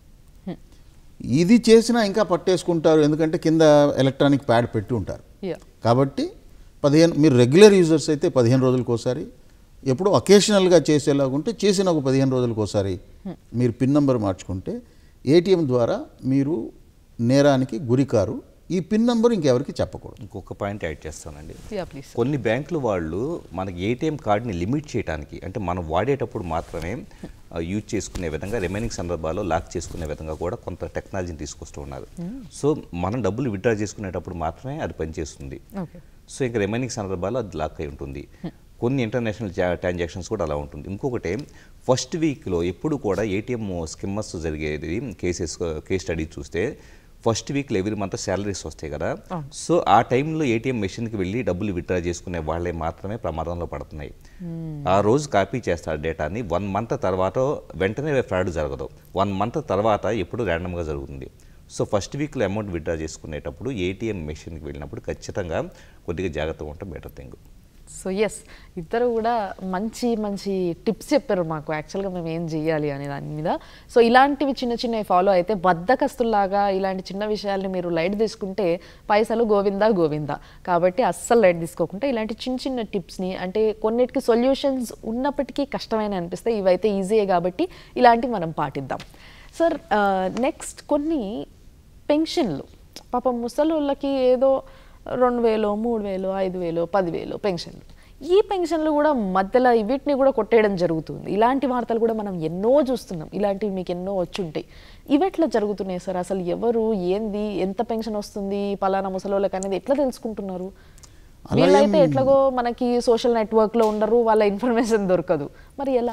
ఇది చేసినా ఇంకా పట్టేసుకుంటారు ఎందుకంటే కింద ఎలక్ట్రానిక్ ప్యాడ్ పెట్టి ఉంటారు యా కాబట్టి పదిహేను మీరు రెగ్యులర్ యూజర్స్ అయితే పదిహేను రోజులకు ఒకసారి ఎప్పుడో అకేషనల్గా చేసేలాగుంటే చేసిన ఒక పదిహేను రోజులకు ఒకసారి మీరు పిన్ నంబర్ మార్చుకుంటే ఏటీఎం ద్వారా మీరు నేరానికి గురికారు ఈ పిన్ నంబర్ ఇంకెవరికి చెప్పకూడదు ఇంకొక పాయింట్ యాడ్ చేస్తానండి యా ప్లీజ్ కొన్ని బ్యాంకులు వాళ్ళు మనకి ఏటీఎం కార్డుని లిమిట్ చేయడానికి అంటే మనం వాడేటప్పుడు మాత్రమే ఆ, యూజ్ చేసుకునే విధంగా రిమైనింగ్ సందర్భాల్లో లాక్ చేసుకునే విధంగా కూడా కొంత టెక్నాలజీని తీసుకొస్తూ ఉన్నారు సో మనం డబ్బులు విత్డ్రా చేసుకునేటప్పుడు మాత్రమే అది పనిచేస్తుంది ఓకే సో ఇంకా రిమైనింగ్ సందర్భాల్లో అది లాక్ అయి ఉంటుంది కొన్ని ఇంటర్నేషనల్ ట్రాన్సాక్షన్స్ కూడా అలా ఉంటుంది ఇంకొకటి ఫస్ట్ వీక్లో ఎప్పుడు కూడా ఏటీఎం స్కిమ్మర్స్ జరిగేది కేసెస్ కేస్ స్టడీ చూస్తే ఫస్ట్ వీక్లో ఎవ్రీ మంత్ శాలరీస్ వస్తాయి కదా సో ఆ టైంలో ఏటీఎం మెషిన్కి వెళ్ళి డబ్బులు విత్డ్రా చేసుకునే వాళ్ళే మాత్రమే ప్రమాదంలో పడుతున్నాయి ఆ రోజు కాపీ చేస్తారు డేటాని వన్ మంత్ తర్వాత వెంటనే ఫ్రాడ్ జరగదు వన్ మంత్ తర్వాత ఎప్పుడు ర్యాండమ్గా జరుగుతుంది సో ఫస్ట్ వీక్లో అమౌంట్ విత్డ్రా చేసుకునేటప్పుడు ఏటీఎం మెషిన్కి వెళ్ళినప్పుడు ఖచ్చితంగా కొద్దిగా జాగ్రత్తగా ఉంటే బెటర్ థింగ్ సో ఎస్ ఇద్దరు కూడా మంచి మంచి టిప్స్ చెప్పారు మాకు యాక్చువల్గా మేము ఏం చేయాలి అనే దాని మీద సో ఇలాంటివి చిన్న చిన్నవి ఫాలో అయితే బద్దకస్తుల్లాగా ఇలాంటి చిన్న విషయాల్ని మీరు లైట్ తీసుకుంటే పైసలు గోవిందా గోవిందా కాబట్టి అస్సలు లైట్ తీసుకోకుండా ఇలాంటి చిన్న చిన్న టిప్స్ని అంటే కొన్నిటికి సొల్యూషన్స్ ఉన్నప్పటికీ కష్టమైన అనిపిస్తే ఇవైతే ఈజీయే కాబట్టి ఇలాంటివి మనం పాటిద్దాం సార్ నెక్స్ట్ కొన్ని పెన్షన్లు పాపం ముసలోళ్ళకి ఏదో రెండు వేలు మూడు వేలు ఐదు వేలు పదివేలు పెన్షన్లు ఈ పెన్షన్లు కూడా మధ్యలో వీటిని కూడా కొట్టేయడం జరుగుతుంది ఇలాంటి వార్తలు కూడా మనం ఎన్నో చూస్తున్నాం ఇలాంటివి మీకు ఎన్నో వచ్చి ఉంటాయి ఇవి ఎట్లా జరుగుతున్నాయి సార్ అసలు ఎవరు ఏంది ఎంత పెన్షన్ వస్తుంది పలానా ముసలోళ్ళకి అనేది ఎట్లా తెలుసుకుంటున్నారు అలా వీళ్ళైతే ఏం- ఎట్లాగో మనకి సోషల్ నెట్వర్క్లో ఉండరు వాళ్ళ ఇన్ఫర్మేషన్ దొరకదు మరి ఎలా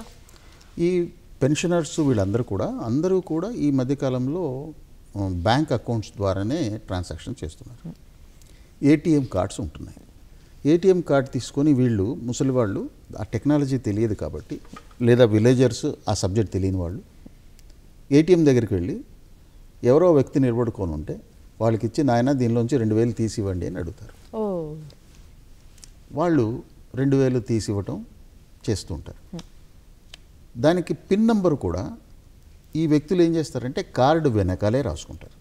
ఈ పెన్షనర్స్ వీళ్ళందరూ కూడా అందరూ కూడా ఈ మధ్యకాలంలో ఆ, బ్యాంక్ అకౌంట్స్ ద్వారానే ట్రాన్సాక్షన్ చేస్తున్నారు ఏటీఎం కార్డ్స్ ఉంటున్నాయి ఏటీఎం కార్డ్ తీసుకొని వీళ్ళు ముసలి వాళ్ళు ఆ టెక్నాలజీ తెలియదు కాబట్టి లేదా విలేజర్స్ ఆ సబ్జెక్ట్ తెలియని వాళ్ళు ఏటీఎం దగ్గరికి వెళ్ళి ఎవరో వ్యక్తి నిలబడుకొని ఉంటే వాళ్ళకి ఇచ్చి నాయన దీనిలోంచి రెండు వేలు తీసి ఇవ్వండి అని అడుగుతారు ఓ వాళ్ళు రెండు వేలు తీసి ఇవ్వటం చేస్తుంటారు దానికి పిన్ నంబర్ కూడా ఈ వ్యక్తులు ఏం చేస్తారంటే కార్డు వెనకాలే రాసుకుంటారు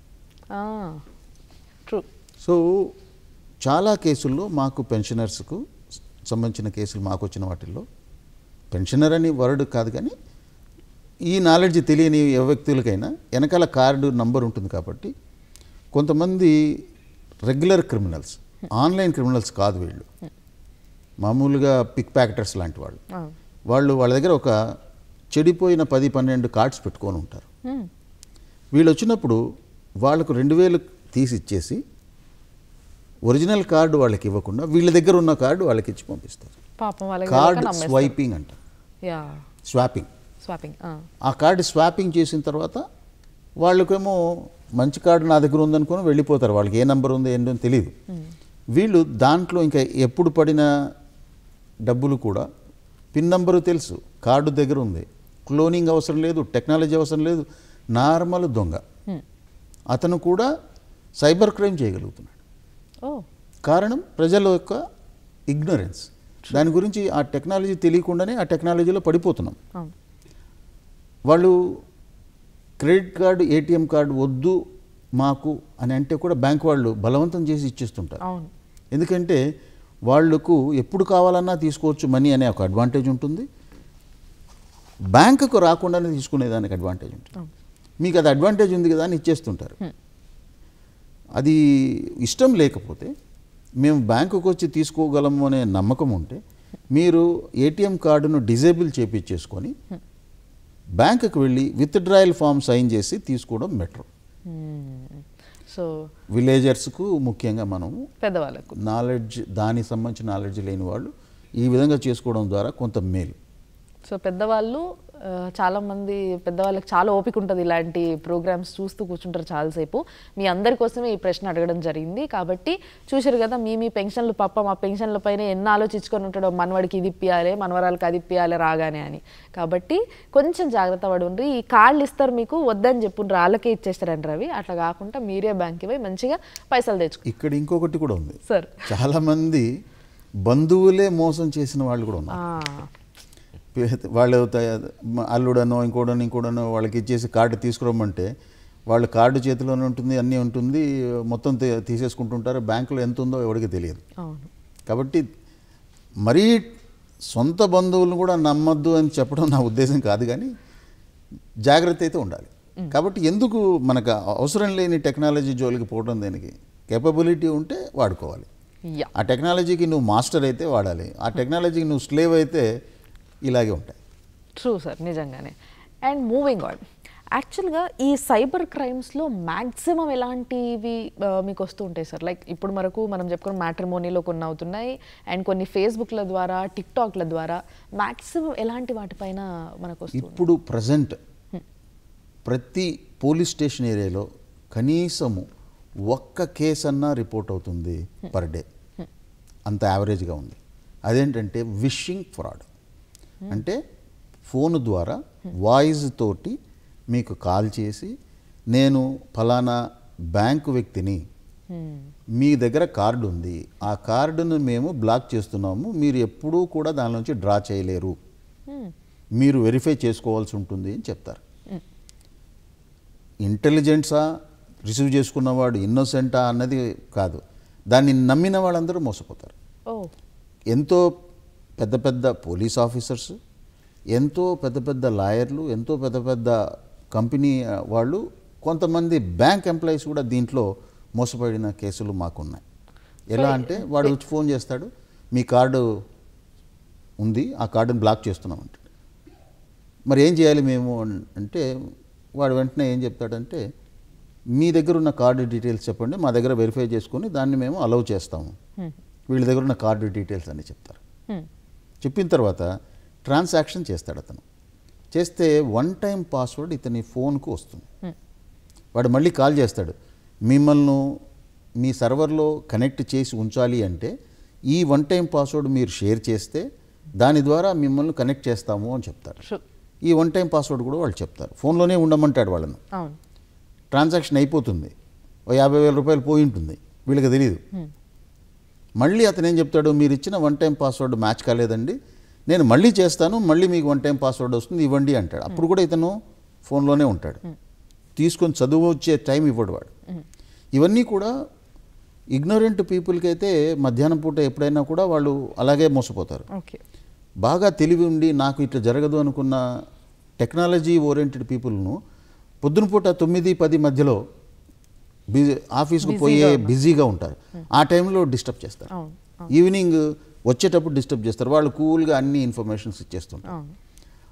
ట్రూ సో చాలా కేసుల్లో మాకు పెన్షనర్స్కు సంబంధించిన కేసులు మాకు వచ్చిన వాటిల్లో పెన్షనర్ అని వర్డ్ కాదు కానీ ఈ నాలెడ్జ్ తెలియని ఏ వ్యక్తులకైనా వెనకాల కార్డు నంబర్ ఉంటుంది కాబట్టి కొంతమంది రెగ్యులర్ క్రిమినల్స్ ఆన్లైన్ క్రిమినల్స్ కాదు వీళ్ళు మామూలుగా పిక్ ప్యాకెటర్స్ లాంటి వాళ్ళు వాళ్ళు వాళ్ళ దగ్గర ఒక చెడిపోయిన పది పన్నెండు కార్డ్స్ పెట్టుకొని ఉంటారు వీళ్ళు వచ్చినప్పుడు వాళ్ళకు రెండు వేలు తీసి ఇచ్చేసి ఒరిజినల్ కార్డు వాళ్ళకి ఇవ్వకుండా వీళ్ళ దగ్గర ఉన్న కార్డు వాళ్ళకి ఇచ్చి పంపిస్తారు పాపం వాళ్ళకి కార్డ్ తెలియక నమ్మేస్తారు. స్వైపింగ్ అంట యా స్వాపింగ్ స్వాపింగ్ ఆ కార్డు స్వాపింగ్ చేసిన తర్వాత వాళ్ళకేమో మంచి కార్డు నా దగ్గర ఉందనుకొని వెళ్ళిపోతారు వాళ్ళకి ఏ నెంబర్ ఉందో ఏంటో తెలియదు వీళ్ళు దాంట్లో ఇంకా ఎప్పుడు పడిన డబ్బులు కూడా పిన్ నంబరు తెలుసు కార్డు దగ్గర ఉంది క్లోనింగ్ అవసరం లేదు టెక్నాలజీ అవసరం లేదు నార్మల్ దొంగ అతను కూడా సైబర్ క్రైమ్ చేయగలుగుతున్నాడు ఓ కారణం ప్రజల యొక్క ఇగ్నరెన్స్ దాని గురించి ఆ టెక్నాలజీ తెలియకుండానే ఆ టెక్నాలజీలో పడిపోతున్నాం అవును వాళ్ళు క్రెడిట్ కార్డు ఏటీఎం కార్డు వద్దు మాకు అని అంటే కూడా బ్యాంక్ వాళ్ళు బలవంతం చేసి ఇచ్చేస్తుంటారు అవును ఎందుకంటే వాళ్ళకు ఎప్పుడు కావాలన్నా తీసుకోవచ్చు మనీ అనే ఒక అడ్వాంటేజ్ ఉంటుంది బ్యాంకుకు రాకుండానే తీసుకునేదానికి అడ్వాంటేజ్ ఉంటుంది మీకు అది అడ్వాంటేజ్ ఉంది కదా అని ఇచ్చేస్తుంటారు అది ఇష్టం లేకపోతే మేము బ్యాంకుకు వచ్చి తీసుకోగలము అనే నమ్మకం ఉంటే మీరు ఏటీఎం కార్డును డిజేబుల్ చేపించేసుకొని బ్యాంకుకు వెళ్ళి విత్డ్రాయల్ ఫామ్ సైన్ చేసి తీసుకోవడం బెటర్ సో విలేజర్స్కు ముఖ్యంగా మనము పెద్దవాళ్ళకు నాలెడ్జ్ దానికి సంబంధించిన నాలెడ్జ్ లేని వాళ్ళు ఈ విధంగా చేసుకోవడం ద్వారా కొంత మేలు సో పెద్దవాళ్ళు ఆ, చాలా మంది పెద్దవాళ్ళకి చాలా ఓపిక ఉంటుంది ఇలాంటి ప్రోగ్రామ్స్ చూస్తూ కూర్చుంటారు చాలాసేపు మీ అందరి కోసమే ఈ ప్రశ్న అడగడం జరిగింది కాబట్టి చూశారు కదా మీ మీ పెన్షన్లు పప్ప మా పెన్షన్ల పైన ఎన్ని ఆలోచించుకొని ఉంటాడో మనవాడికి ఇది ఇప్పియాలి మనవరాలకి అది ఇప్పియాలి రాగానే అని కాబట్టి కొంచెం జాగ్రత్త పడి ఉండ్రి ఈ కార్డులు ఇస్తారు మీకు వద్దని చెప్పుండ్రు వాళ్ళకే ఇచ్చేస్తారంటారు అవి అట్లా కాకుండా మీరే బ్యాంక్కి పోయి మంచిగా పైసలు తెచ్చుకో ఇక్కడ ఇంకొకటి కూడా ఉంది సార్ చాలామంది బంధువులే మోసం చేసిన వాళ్ళు కూడా ఉన్నారు ఆ, వాళ్ళు త- మ- అల్లుడనో ఇంకోడనో ఇంకోడనో వాళ్ళకి ఇచ్చేసి కార్డు తీసుకురమ్మంటే వాళ్ళ కార్డు చేతిలోనే ఉంటుంది అన్నీ ఉంటుంది మొత్తం తీ- తీసేసుకుంటుంటారు బ్యాంకులో ఎంత ఉందో ఎవరికి తెలియదు అవును కాబట్టి మరీ సొంత బంధువులను కూడా నమ్మద్దు అని చెప్పడం నా ఉద్దేశం కాదు కానీ జాగ్రత్త అయితే ఉండాలి కాబట్టి ఎందుకు మనకు అవసరం లేని టెక్నాలజీ జోలికి పోవడం దేనికి కేపబిలిటీ ఉంటే వాడుకోవాలి యా ఆ టెక్నాలజీకి నువ్వు మాస్టర్ అయితే వాడాలి ఆ టెక్నాలజీకి నువ్వు స్లేవ్ అయితే ఇలాగే ఉంటాయి ట్రూ సార్ నిజంగానే అండ్ మూవింగ్ ఆన్ యాక్చువల్గా ఈ సైబర్ క్రైమ్స్లో మ్యాక్సిమం ఎలాంటివి ఆ, మీకు వస్తూ ఉంటాయి సార్ లైక్ ఇప్పుడు వరకు మనం చెప్పుకున్న మ్యాట్రిమోనీలో కొన్ని అవుతున్నాయి అండ్ కొన్ని ఫేస్బుక్ల ద్వారా టిక్టాక్ల ద్వారా మ్యాక్సిమం ఎలాంటి వాటిపైన మనకు వస్తుంది ఇప్పుడు ప్రజెంట్ ప్రతి పోలీస్ స్టేషన్ ఏరియాలో కనీసము ఒక్క కేసు అన్నా రిపోర్ట్ అవుతుంది పర్ డే అంత యావరేజ్గా ఉంది అదేంటంటే విషింగ్ ఫ్రాడ్ అంటే ఫోన్ ద్వారా వాయిస్ తోటి మీకు కాల్ చేసి నేను ఫలానా బ్యాంకు వ్యక్తిని మీ దగ్గర కార్డు ఉంది ఆ కార్డును మేము బ్లాక్ చేస్తున్నాము మీరు ఎప్పుడూ కూడా దాని నుంచి డ్రా చేయలేరు మీరు వెరిఫై చేసుకోవాల్సి ఉంటుంది అని చెప్తారు ఇంటెలిజెన్సా రిసీవ్ చేసుకున్నవాడు ఇన్నోసెంటా అన్నది కాదు దాన్ని నమ్మిన వాళ్ళందరూ మోసపోతారు ఓ ఎంతో పెద్ద పెద్ద పోలీస్ ఆఫీసర్స్ ఎంతో పెద్ద పెద్ద లాయర్లు ఎంతో పెద్ద పెద్ద కంపెనీ ఆ, వాళ్ళు కొంతమంది బ్యాంక్ ఎంప్లాయీస్ కూడా దీంట్లో మోసపడిన కేసులు మాకున్నాయి ఎలా అంటే వాడు వచ్చి ఫోన్ చేస్తాడు మీ కార్డు ఉంది ఆ కార్డుని బ్లాక్ చేస్తున్నాం అంటాడు మరి ఏం చేయాలి మేము అన్- అంటే వాడు వెంటనే ఏం చెప్తాడంటే మీ దగ్గర ఉన్న కార్డు డీటెయిల్స్ చెప్పండి మా దగ్గర వెరిఫై చేసుకొని దాన్ని మేము అలౌ చేస్తాము వీళ్ళ దగ్గర ఉన్న కార్డు డీటెయిల్స్ అని చెప్తారు చెప్పిన తర్వాత ట్రాన్సాక్షన్ చేస్తాడు అతను చేస్తే వన్ టైం పాస్వర్డ్ ఇతని ఫోన్కు వస్తుంది వాడు మళ్ళీ కాల్ చేస్తాడు మిమ్మల్ని మీ సర్వర్లో కనెక్ట్ చేసి ఉంచాలి అంటే ఈ వన్ టైం పాస్వర్డ్ మీరు షేర్ చేస్తే దాని ద్వారా మిమ్మల్ని కనెక్ట్ చేస్తాము అని చెప్తారు Sure. ఈ వన్ టైం పాస్వర్డ్ కూడా వాళ్ళు చెప్తారు ఫోన్లోనే ఉండమంటాడు వాళ్ళను అవును ట్రాన్సాక్షన్ అయిపోతుంది ఓ యాభై వేల రూపాయలు పోయి ఉంటుంది వీళ్ళకి తెలియదు మళ్ళీ అతను ఏం చెప్తాడు మీరు ఇచ్చిన వన్ టైం పాస్వర్డ్ మ్యాచ్ కాలేదండి నేను మళ్ళీ చేస్తాను మళ్ళీ మీకు వన్ టైం పాస్వర్డ్ వస్తుంది ఇవ్వండి అంటాడు అప్పుడు కూడా ఇతను ఫోన్లోనే ఉంటాడు తీసుకొని చదువు వచ్చే టైం ఇవ్వడు వాడు ఇవన్నీ కూడా ఇగ్నోరెంట్ పీపుల్కి అయితే మధ్యాహ్నం పూట ఎప్పుడైనా కూడా వాళ్ళు అలాగే మోసపోతారు ఓకే బాగా తెలివి ఉండి నాకు ఇట్లా జరగదు అనుకున్న టెక్నాలజీ ఓరియంటెడ్ పీపుల్ను పొద్దున పూట తొమ్మిది పది మధ్యలో బిజీ ఆఫీస్కు పోయే బిజీగా ఉంటారు ఆ టైంలో డిస్టర్బ్ చేస్తారు అవును ఈవినింగ్ వచ్చేటప్పుడు డిస్టర్బ్ చేస్తారు వాళ్ళు కూల్గా అన్ని ఇన్ఫర్మేషన్స్ ఇచ్చేస్తుంటారు అవును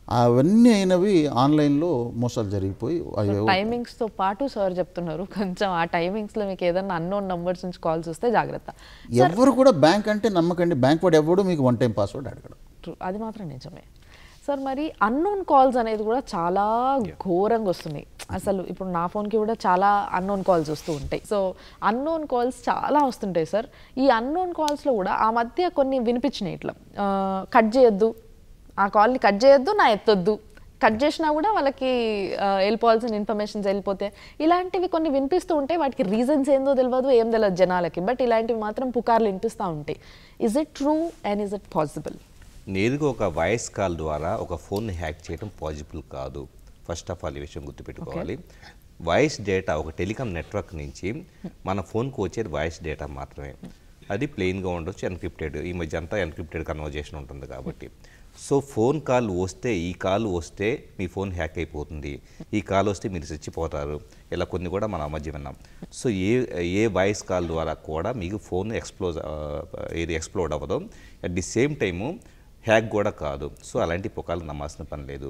అవన్నీ అయినవి ఆన్లైన్లో మోసాలు జరిగిపోయి అవి టైమింగ్స్ తో పాటు సార్ చెప్తున్నారు కొంచెం ఆ టైమింగ్స్ లో మీకు ఏదైనా అన్నోన్ నంబర్స్ నుంచి కాల్స్ వస్తే జాగ్రత్త ఎవరు కూడా బ్యాంక్ అంటే నమ్మకండి బ్యాంక్ వాడు ఎవడు మీకు వన్ టైం పాస్వర్డ్ అడగడం True. అది మాత్రం నిజమే సార్ మరి అన్నోన్ కాల్స్ అనేది కూడా చాలా ఘోరంగా వస్తున్నాయి అసలు ఇప్పుడు నా ఫోన్కి కూడా చాలా అన్నోన్ కాల్స్ వస్తూ ఉంటాయి సో అన్నోన్ కాల్స్ చాలా వస్తుంటాయి సార్ ఈ అన్నోన్ కాల్స్లో కూడా ఆ మధ్య కొన్ని వినిపించినాయి ఇట్లా కట్ చేయొద్దు ఆ కాల్ని కట్ చేయొద్దు నా ఎత్తొద్దు కట్ చేసినా కూడా వాళ్ళకి ఆ, వెళ్ళిపోవాల్సిన ఇన్ఫర్మేషన్స్ వెళ్ళిపోతే ఇలాంటివి కొన్ని వినిపిస్తూ ఉంటాయి వాటికి రీజన్స్ ఏందో తెలియదు ఏం తెలియదు జనాలకి బట్ ఇలాంటివి మాత్రం పుకార్లు వినిపిస్తూ ఉంటాయి is it true and is it possible నేరుగా ఒక వాయిస్ కాల్ ద్వారా ఒక ఫోన్ని హ్యాక్ చేయడం పాసిబుల్ కాదు ఫస్ట్ ఆఫ్ ఆల్ ఈ విషయం గుర్తుపెట్టుకోవాలి వాయిస్ డేటా ఒక టెలికాం నెట్వర్క్ నుంచి మన ఫోన్కు వచ్చేది వాయిస్ డేటా మాత్రమే అది ప్లెయిన్గా ఉండొచ్చు ఎన్క్రిప్టెడ్ ఈ మధ్య అంతా ఎన్క్రిప్టెడ్ కన్వర్జేషన్ ఉంటుంది కాబట్టి సో ఫోన్ కాల్ వస్తే ఈ కాల్ వస్తే మీ ఫోన్ హ్యాక్ అయిపోతుంది ఈ కాల్ వస్తే మీరు చచ్చిపోతారు ఇలా కొన్ని కూడా మనం ఆ మధ్య విన్నాం so a a voice call ద్వారా కూడా మీకు ఫోన్ ఎక్స్ప్లోజ్ ఇది ఎక్స్ప్లోడ్ అవ్వదు at the same time hack కూడా కాదు సో అలాంటి పుకాలు నమ్మాల్సిన పని లేదు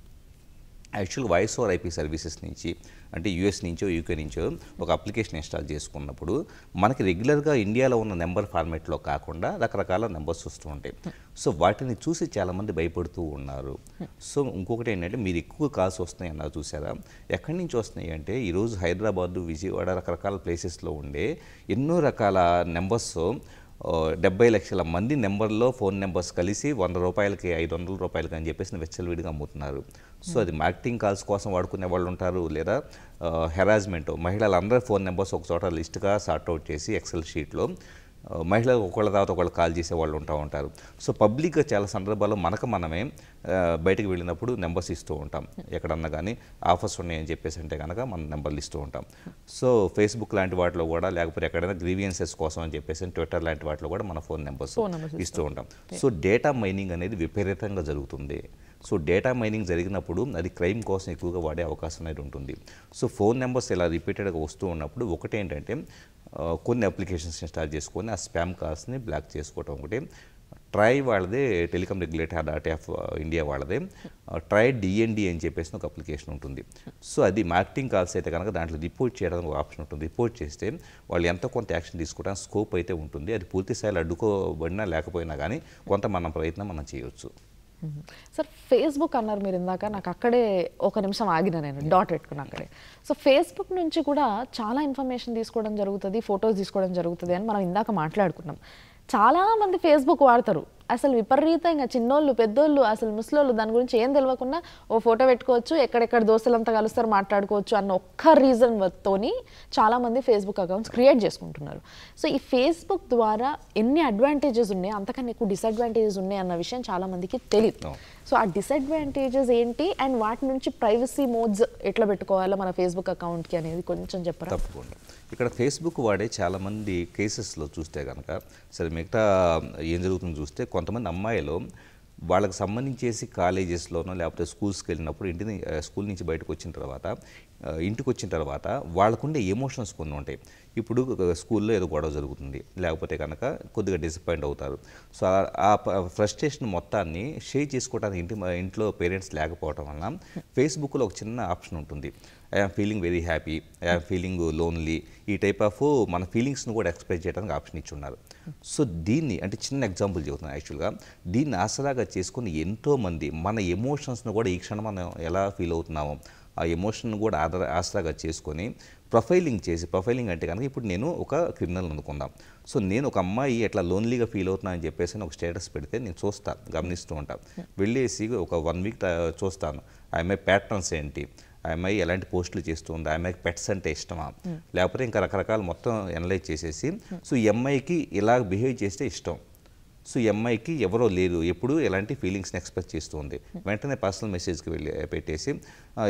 actual voice over IP services నుంచి అంటే యూఎస్ నుంచో యూకే నుంచో ఒక అప్లికేషన్ ఇన్స్టాల్ చేసుకున్నప్పుడు మనకి రెగ్యులర్గా ఇండియాలో ఉన్న నెంబర్ ఫార్మేట్లో కాకుండా రకరకాల నెంబర్స్ వస్తూ ఉంటాయి సో వాటిని చూసి చాలామంది భయపడుతూ ఉన్నారు సో ఇంకొకటి ఏంటంటే మీరు ఎక్కువ కాల్స్ వస్తున్నాయి అన్నారు చూసారా ఎక్కడి నుంచి వస్తున్నాయి అంటే ఈరోజు హైదరాబాద్ విజయవాడ రకరకాల ప్లేసెస్లో ఉండే ఎన్నో రకాల నెంబర్స్ ఓ, డెబ్బై లక్షల మంది నెంబర్లో ఫోన్ నెంబర్స్ కలిసి వంద రూపాయలకి ఐదు వందల రూపాయలకి అని చెప్పేసి వెచ్చలవిడిగా అమ్ముతున్నారు సో అది మార్కెటింగ్ కాల్స్ కోసం వాడుకునే వాళ్ళు ఉంటారు లేదా హెరాస్మెంట్ మహిళలందరూ ఫోన్ నెంబర్స్ ఒక చోట లిస్ట్గా సార్ట్అవుట్ చేసి ఎక్సెల్ షీట్లో ఆ, మహిళలు ఒకళ్ళ తర్వాత ఒకళ్ళు కాల్ చేసే వాళ్ళు ఉంటా ఉంటారు సో పబ్లిక్గా చాలా సందర్భాల్లో మనకు మనమే ఆ, బయటకు వెళ్ళినప్పుడు నెంబర్స్ ఇస్తూ ఉంటాం ఎక్కడన్నా కానీ ఆఫర్స్ ఉన్నాయని చెప్పేసి అంటే కనుక మన నెంబర్లు ఇస్తూ ఉంటాం సో ఫేస్బుక్ లాంటి వాటిలో కూడా లేకపోతే ఎక్కడైనా గ్రీవియన్సెస్ కోసం అని చెప్పేసి ట్విట్టర్ లాంటి వాటిలో కూడా మన ఫోన్ నెంబర్స్ Phone numbers ఇస్తూ ఉంటాం సో డేటా మైనింగ్ అనేది విపరీతంగా జరుగుతుంది సో డేటా మైనింగ్ జరిగినప్పుడు అది క్రైమ్ కోసం ఎక్కువగా వాడే అవకాశం అనేది ఉంటుంది సో ఫోన్ నెంబర్స్ ఇలా రిపీటెడ్గా వస్తూ ఉన్నప్పుడు ఒకటి ఏంటంటే ఆ, కొన్ని అప్లికేషన్స్ ఇన్స్టాల్ చేసుకొని ఆ స్పామ్ కాల్స్ని బ్లాక్ చేసుకోవటం ఒకటి ట్రై వాళ్ళదే telecom regulator authority of India వాళ్ళదే ట్రై డిఎన్డి అని చెప్పేసి ఒక అప్లికేషన్ ఉంటుంది సో అది మార్కెటింగ్ కాల్స్ అయితే కనుక దాంట్లో రిపోర్ట్ చేయడానికి ఒక ఆప్షన్ ఉంటుంది రిపోర్ట్ చేస్తే వాళ్ళు ఎంత కొంత యాక్షన్ తీసుకోవడానికి స్కోప్ అయితే ఉంటుంది అది పూర్తి స్థాయిలో అడ్డుకోబడినా లేకపోయినా కానీ కొంత మన ప్రయత్నం మనం చేయొచ్చు మ్మ్. సార్ ఫేస్బుక్ అన్నారు మీరు ఇందాక నాకు అక్కడే ఒక నిమిషం ఆగిన నేను డాట్ పెట్టుకున్నా అక్కడే సో ఫేస్బుక్ నుంచి కూడా చాలా ఇన్ఫర్మేషన్ తీసుకోవడం జరుగుతుంది ఫొటోస్ తీసుకోవడం జరుగుతుంది అని మనం ఇందాక మాట్లాడుకున్నాం చాలా మంది ఫేస్బుక్ వాడతారు అసలు విపరీతంగా చిన్నోళ్ళు పెద్దోళ్ళు అసలు ముసలోళ్ళు దాని గురించి ఏం తెలియకుండా ఓ ఫోటో పెట్టుకోవచ్చు ఎక్కడెక్కడ దోస్తులంతా కలుస్తారు మాట్లాడుకోవచ్చు అన్న ఒక్క రీజన్ తోని చాలా మంది ఫేస్బుక్ అకౌంట్స్ క్రియేట్ చేసుకుంటున్నారు సో ఈ ఫేస్బుక్ ద్వారా ఎన్ని అడ్వాంటేజెస్ ఉన్నాయి అంతకన్నా ఎక్కువ డిసడ్వాంటేజెస్ ఉన్నాయి అన్న విషయం చాలా మందికి తెలియదు అవును. సో ఆ డిసడ్వాంటేజెస్ ఏంటి అండ్ వాటి నుంచి ప్రైవసీ మోడ్స్ ఎట్లా పెట్టుకోవాలో మన ఫేస్బుక్ అకౌంట్కి అనేది కొంచెం చెప్పరా తప్పకుండా ఇక్కడ ఫేస్బుక్ వాడే చాలామంది కేసెస్లో చూస్తే కనుక సరే మిగతా ఏం జరుగుతుందో చూస్తే కొంతమంది అమ్మాయిలు వాళ్ళకి సంబంధించేసి కాలేజెస్లోనో లేకపోతే స్కూల్స్కి వెళ్ళినప్పుడు ఇంటిని ఆ, స్కూల్ నుంచి బయటకు వచ్చిన తర్వాత ఆ, ఇంటికి వచ్చిన తర్వాత వాళ్ళకుండే ఎమోషన్స్ కొన్ని ఉంటాయి ఇప్పుడు ఒక స్కూల్లో ఏదో గొడవ జరుగుతుంది లేకపోతే కనుక కొద్దిగా డిసప్పాయింట్ అవుతారు సో ఆ- ఆ ఫ్రస్ట్రేషన్ మొత్తాన్ని షేర్ చేసుకోవడానికి ఇంటి ఇంట్లో పేరెంట్స్ లేకపోవడం వలన ఫేస్బుక్లో ఒక చిన్న ఆప్షన్ ఉంటుంది I am feeling very happy I am feeling lonely ఈ టైప్ ఆఫ్ మన ఫీలింగ్స్ను కూడా ఎక్స్ప్రెస్ చేయడానికి ఆప్షన్ ఇచ్చి ఉన్నారు సో దీన్ని అంటే చిన్న ఎగ్జాంపుల్ చెబుతున్నాను యాక్చువల్గా దీన్ని ఆసరాగా చేసుకుని ఎంతోమంది మన ఎమోషన్స్ను కూడా ఈ క్షణం మనం ఎలా ఫీల్ అవుతున్నామో ఆ ఎమోషన్ కూడా ఆధార ఆసరాగా చేసుకొని ప్రొఫైలింగ్ చేసి ప్రొఫైలింగ్ అంటే కనుక ఇప్పుడు నేను ఒక క్రిమినల్ అనుకుందాం సో నేను ఒక అమ్మాయి ఎట్లా లోన్లీగా ఫీల్ అవుతున్నా అని చెప్పేసి అని ఒక స్టేటస్ పెడితే నేను చూస్తాను గమనిస్తూ ఉంటాను వెళ్ళేసి ఒక వన్ వీక్ చూస్తాను ఆ అమ్మాయి ప్యాటర్న్స్ ఏంటి ఆ అమ్మాయి ఎలాంటి పోస్టులు చేస్తుంది ఆ అమ్మాయికి పెట్స్ అంటే ఇష్టమా లేకపోతే ఇంకా రకరకాల మొత్తం ఎనలైజ్ చేసేసి సో ఈ అమ్మాయికి ఇలా బిహేవ్ చేస్తే ఇష్టం సో ఈ అమ్మాయికి ఎవరో లేదు ఎప్పుడు ఎలాంటి ఫీలింగ్స్ని ఎక్స్ప్రెస్ చేస్తుంది వెంటనే పర్సనల్ మెసేజ్కి వెళ్ళి పెట్టేసి ఆ,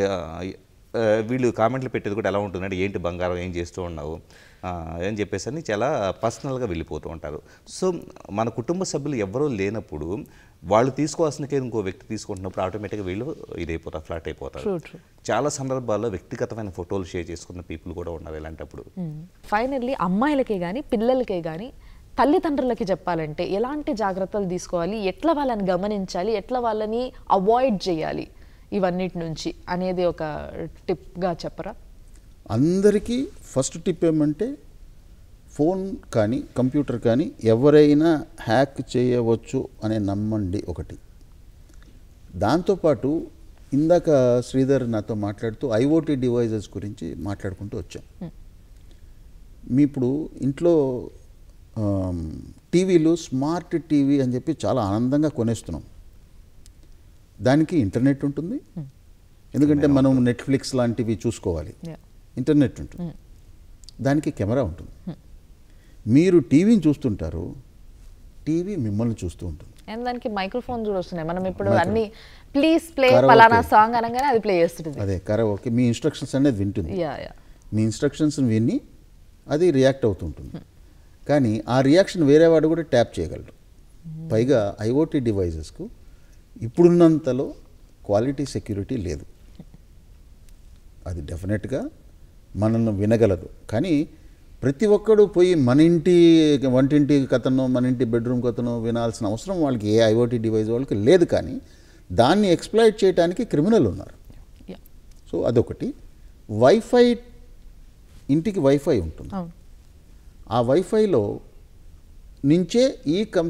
ఆ, వీళ్ళు కామెంట్లు పెట్టేది కూడా ఎలా ఉంటుందంటే ఏంటి బంగారం ఏం చేస్తూ ఉన్నావు ఆ, అని చెప్పేసి అని చాలా పర్సనల్గా వెళ్ళిపోతూ ఉంటారు సో మన కుటుంబ సభ్యులు ఎవరో లేనప్పుడు వాళ్ళు తీసుకోవాల్సిన కేర్ ఇంకో వ్యక్తి తీసుకుంటున్నప్పుడు ఆటోమేటిక్గా వీళ్ళు ఇదైపోతారు ఫ్లాట్ అయిపోతారు True, true. చాలా సందర్భాల్లో వ్యక్తిగతమైన ఫోటోలు షేర్ చేసుకున్న పీపుల్ కూడా ఉన్నారు ఇలాంటప్పుడు ఫైనల్లీ అమ్మాయిలకే కానీ పిల్లలకే కానీ తల్లిదండ్రులకి చెప్పాలంటే ఎలాంటి జాగ్రత్తలు తీసుకోవాలి ఎట్లా వాళ్ళని గమనించాలి ఎట్లా వాళ్ళని అవాయిడ్ చేయాలి ఇవన్నిటి నుంచి అనేది ఒక టిప్గా చెప్పరా అందరికీ ఫస్ట్ టిప్ ఏమంటే ఫోన్ కానీ కంప్యూటర్ కానీ ఎవరైనా హ్యాక్ చేయవచ్చు అనే నమ్మండి ఒకటి దాంతోపాటు ఇందాక శ్రీధర్ నాతో మాట్లాడుతూ ఐఓటీ డివైజెస్ గురించి మాట్లాడుకుంటూ వచ్చాం మీ ఇప్పుడు ఇంట్లో ఆమ్, టీవీలు స్మార్ట్ టీవీ అని చెప్పి చాలా ఆనందంగా కొనేస్తున్నాం దానికి ఇంటర్నెట్ ఉంటుంది ఎందుకంటే మనం నెట్ఫ్లిక్స్ లాంటివి చూసుకోవాలి Yeah. ఇంటర్నెట్ ఉంటుంది దానికి కెమెరా ఉంటుంది మీరు టీవీని చూస్తుంటారు టీవీ మిమ్మల్ని చూస్తూ ఉంటుంది అండ్ దానికి మైక్రోఫోన్ కూడా వస్తున్నాయి మనం ఇప్పుడు Micro- అన్ని ప్లీజ్ ప్లే Karaoke. పలానా సాంగ్ అనగానే అది ప్లే చేస్తుంది అదే కర ఓకే మీ ఇన్స్ట్రక్షన్స్ అనేది వింటుంది యా యా మీ ఇన్స్ట్రక్షన్స్ విని అది రియాక్ట్ అవుతుంటుంది కానీ ఆ రియాక్షన్ వేరే వాడు కూడా ట్యాప్ చేయగలరు పైగా ఐఓటీ డివైజెస్కు ఇప్పుడున్నంతలో క్వాలిటీ సెక్యూరిటీ లేదు అది డెఫినెట్గా మనల్ని వినగలదు కానీ ప్రతి ఒక్కడు పోయి మన ఇంటి వంటింటి కథను మన ఇంటి బెడ్రూమ్ కథను వినాల్సిన అవసరం వాళ్ళకి ఏ ఐఓటీ డివైస్ వాళ్ళకి లేదు కానీ దాన్ని ఎక్స్ప్లాయిట్ చేయడానికి క్రిమినల్ ఉన్నారు యా సో అదొకటి వైఫై ఇంటికి వైఫై ఉంటుంది అవును ఆ వైఫైలో నుంచే ఈ కం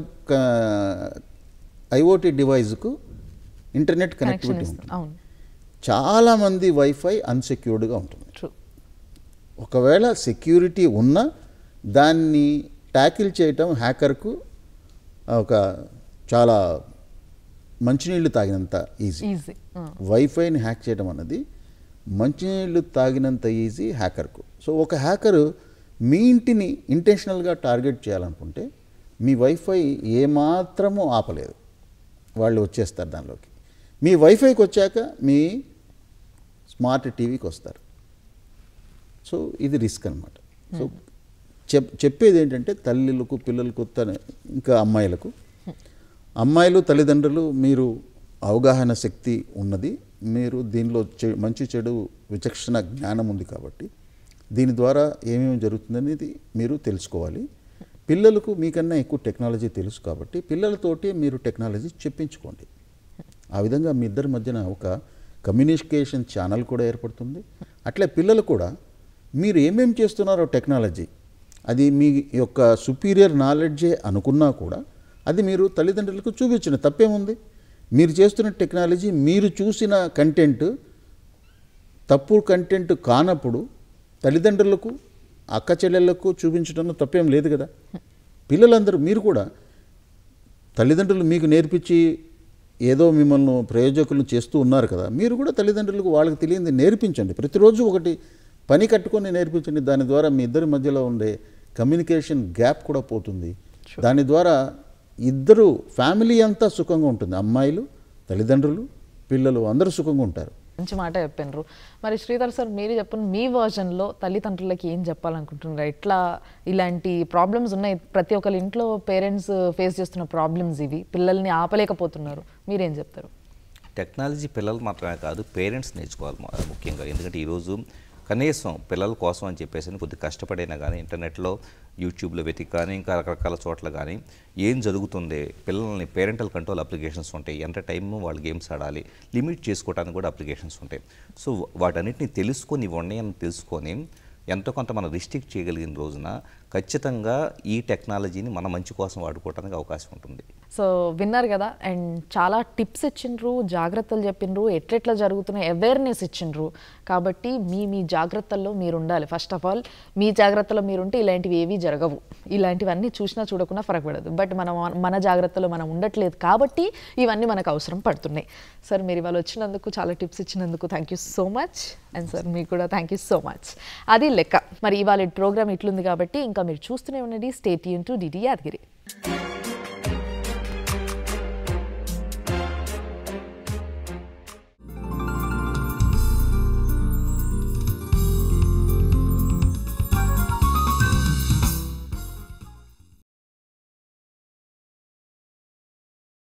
ఐఓటీ డివైస్కు ఇంటర్నెట్ కనెక్షన్ కనెక్టివిటీ ఇస్తుంది ఉంటుంది అవును చాలామంది వైఫై అన్సెక్యూర్డ్గా ఉంటుంది ట్రూ ఒకవేళ సెక్యూరిటీ ఉన్నా దాన్ని ట్యాకిల్ చేయటం హ్యాకర్కు ఒక చాలా మంచినీళ్ళు తాగినంత ఈజీ ఈజీ వైఫైని హ్యాక్ చేయడం అన్నది మంచినీళ్ళు తాగినంత ఈజీ హ్యాకర్కు సో ఒక హ్యాకరు మీ ఇంటిని ఇంటెన్షనల్గా టార్గెట్ చేయాలనుకుంటే మీ వైఫై ఏమాత్రము ఆపలేదు వాళ్ళు వచ్చేస్తారు దానిలోకి మీ వైఫైకి వచ్చాక మీ స్మార్ట్ టీవీకి వస్తారు సో ఇది రిస్క్ అనమాట సో చెప్ చెప్పేది ఏంటంటే తల్లులకు పిల్లలకు తన ఇంకా అమ్మాయిలకు అమ్మాయిలు తల్లిదండ్రులు మీరు అవగాహన శక్తి ఉన్నది మీరు దీనిలో చె- మంచి చెడు విచక్షణ జ్ఞానం ఉంది కాబట్టి దీని ద్వారా ఏమేమి జరుగుతుందనేది మీరు తెలుసుకోవాలి పిల్లలకు మీకన్నా ఎక్కువ టెక్నాలజీ తెలుసు కాబట్టి పిల్లలతోటి మీరు టెక్నాలజీ చెప్పించుకోండి ఆ విధంగా మీ ఇద్దరి మధ్యన ఒక కమ్యూనికేషన్ ఛానల్ కూడా ఏర్పడుతుంది అట్లే పిల్లలు కూడా మీరు ఏమేం చేస్తున్నారో టెక్నాలజీ అది మీ యొక్క సుపీరియర్ నాలెడ్జే అనుకున్నా కూడా అది మీరు తల్లిదండ్రులకు చూపించిన తప్పేముంది మీరు చేస్తున్న టెక్నాలజీ మీరు చూసిన కంటెంట్ తప్పు కంటెంట్ కానప్పుడు తల్లిదండ్రులకు అక్క చెల్లెళ్ళకు చూపించడంలో తప్పేం లేదు కదా పిల్లలందరూ మీరు కూడా తల్లిదండ్రులు మీకు నేర్పించి ఏదో మిమ్మల్ని ప్రయోజకులను చేస్తూ ఉన్నారు కదా మీరు కూడా తల్లిదండ్రులకు వాళ్ళకి తెలియంది నేర్పించండి ప్రతిరోజు ఒకటి పని కట్టుకొని నేర్పించండి దాని ద్వారా మీ ఇద్దరి మధ్యలో ఉండే కమ్యూనికేషన్ గ్యాప్ కూడా పోతుంది దాని ద్వారా ఇద్దరు ఫ్యామిలీ అంతా సుఖంగా ఉంటుంది అమ్మాయిలు తల్లిదండ్రులు పిల్లలు అందరూ సుఖంగా ఉంటారు మంచి మాట చెప్పినారు మరి శ్రీధర్ సార్ మీరు చెప్పండి మీ వర్జన్లో తల్లిదండ్రులకి ఏం చెప్పాలనుకుంటున్నారు ఎట్లా ఇలాంటి ప్రాబ్లమ్స్ ఉన్నాయి ప్రతి ఒక్కరి ఇంట్లో పేరెంట్స్ ఫేస్ చేస్తున్న ప్రాబ్లమ్స్ ఇవి పిల్లల్ని ఆపలేకపోతున్నారు మీరేం చెప్తారు టెక్నాలజీ పిల్లలు మాత్రమే కాదు పేరెంట్స్ నేర్చుకోవాలి మా- ముఖ్యంగా ఎందుకంటే ఈరోజు కనీసం పిల్లల కోసం అని చెప్పేసి కొద్ది కష్టపడైనా కానీ ఇంటర్నెట్లో యూట్యూబ్లో వెతికి కానీ ఇంకా రకరకాల చోట్ల కానీ ఏం జరుగుతుంది పిల్లల్ని పేరెంటల్ కంట్రోల్ అప్లికేషన్స్ ఉంటాయి ఎంత టైం వాళ్ళు గేమ్స్ ఆడాలి లిమిట్ చేసుకోవడానికి కూడా అప్లికేషన్స్ ఉంటాయి సో వాటన్నిటిని తెలుసుకొని ఇవి ఉన్నాయని తెలుసుకొని ఎంతో కొంత మనం రిస్ట్రిక్ట్ చేయగలిగిన రోజున ఖచ్చితంగా ఈ టెక్నాలజీని మన మంచి కోసం వాడుకోవడానికి అవకాశం ఉంటుంది సో విన్నారు కదా అండ్ చాలా టిప్స్ ఇచ్చిండ్రు జాగ్రత్తలు చెప్పిండ్రు ఎట్లెట్లా జరుగుతున్నాయి అవేర్నెస్ ఇచ్చిండ్రు కాబట్టి మీ మీ జాగ్రత్తల్లో మీరు ఉండాలి ఫస్ట్ ఆఫ్ ఆల్ మీ జాగ్రత్తలో మీరుంటే ఇలాంటివి ఏవీ జరగవు ఇలాంటివన్నీ చూసినా చూడకుండా ఫరక పడదు బట్ మనం మన జాగ్రత్తలో మనం ఉండట్లేదు కాబట్టి ఇవన్నీ మనకు అవసరం పడుతున్నాయి సార్ మీరు ఇవాళ వచ్చినందుకు చాలా టిప్స్ ఇచ్చినందుకు thank you so much and sir మీకు కూడా థ్యాంక్ యూ సో మచ్ అది లెక్క మరి ఇవాళ ప్రోగ్రామ్ ఇట్లుంది కాబట్టి ఇంకా మీరు చూస్తూనే ఉండండి స్టేట్ యూన్ టు డిడి యాదగిరి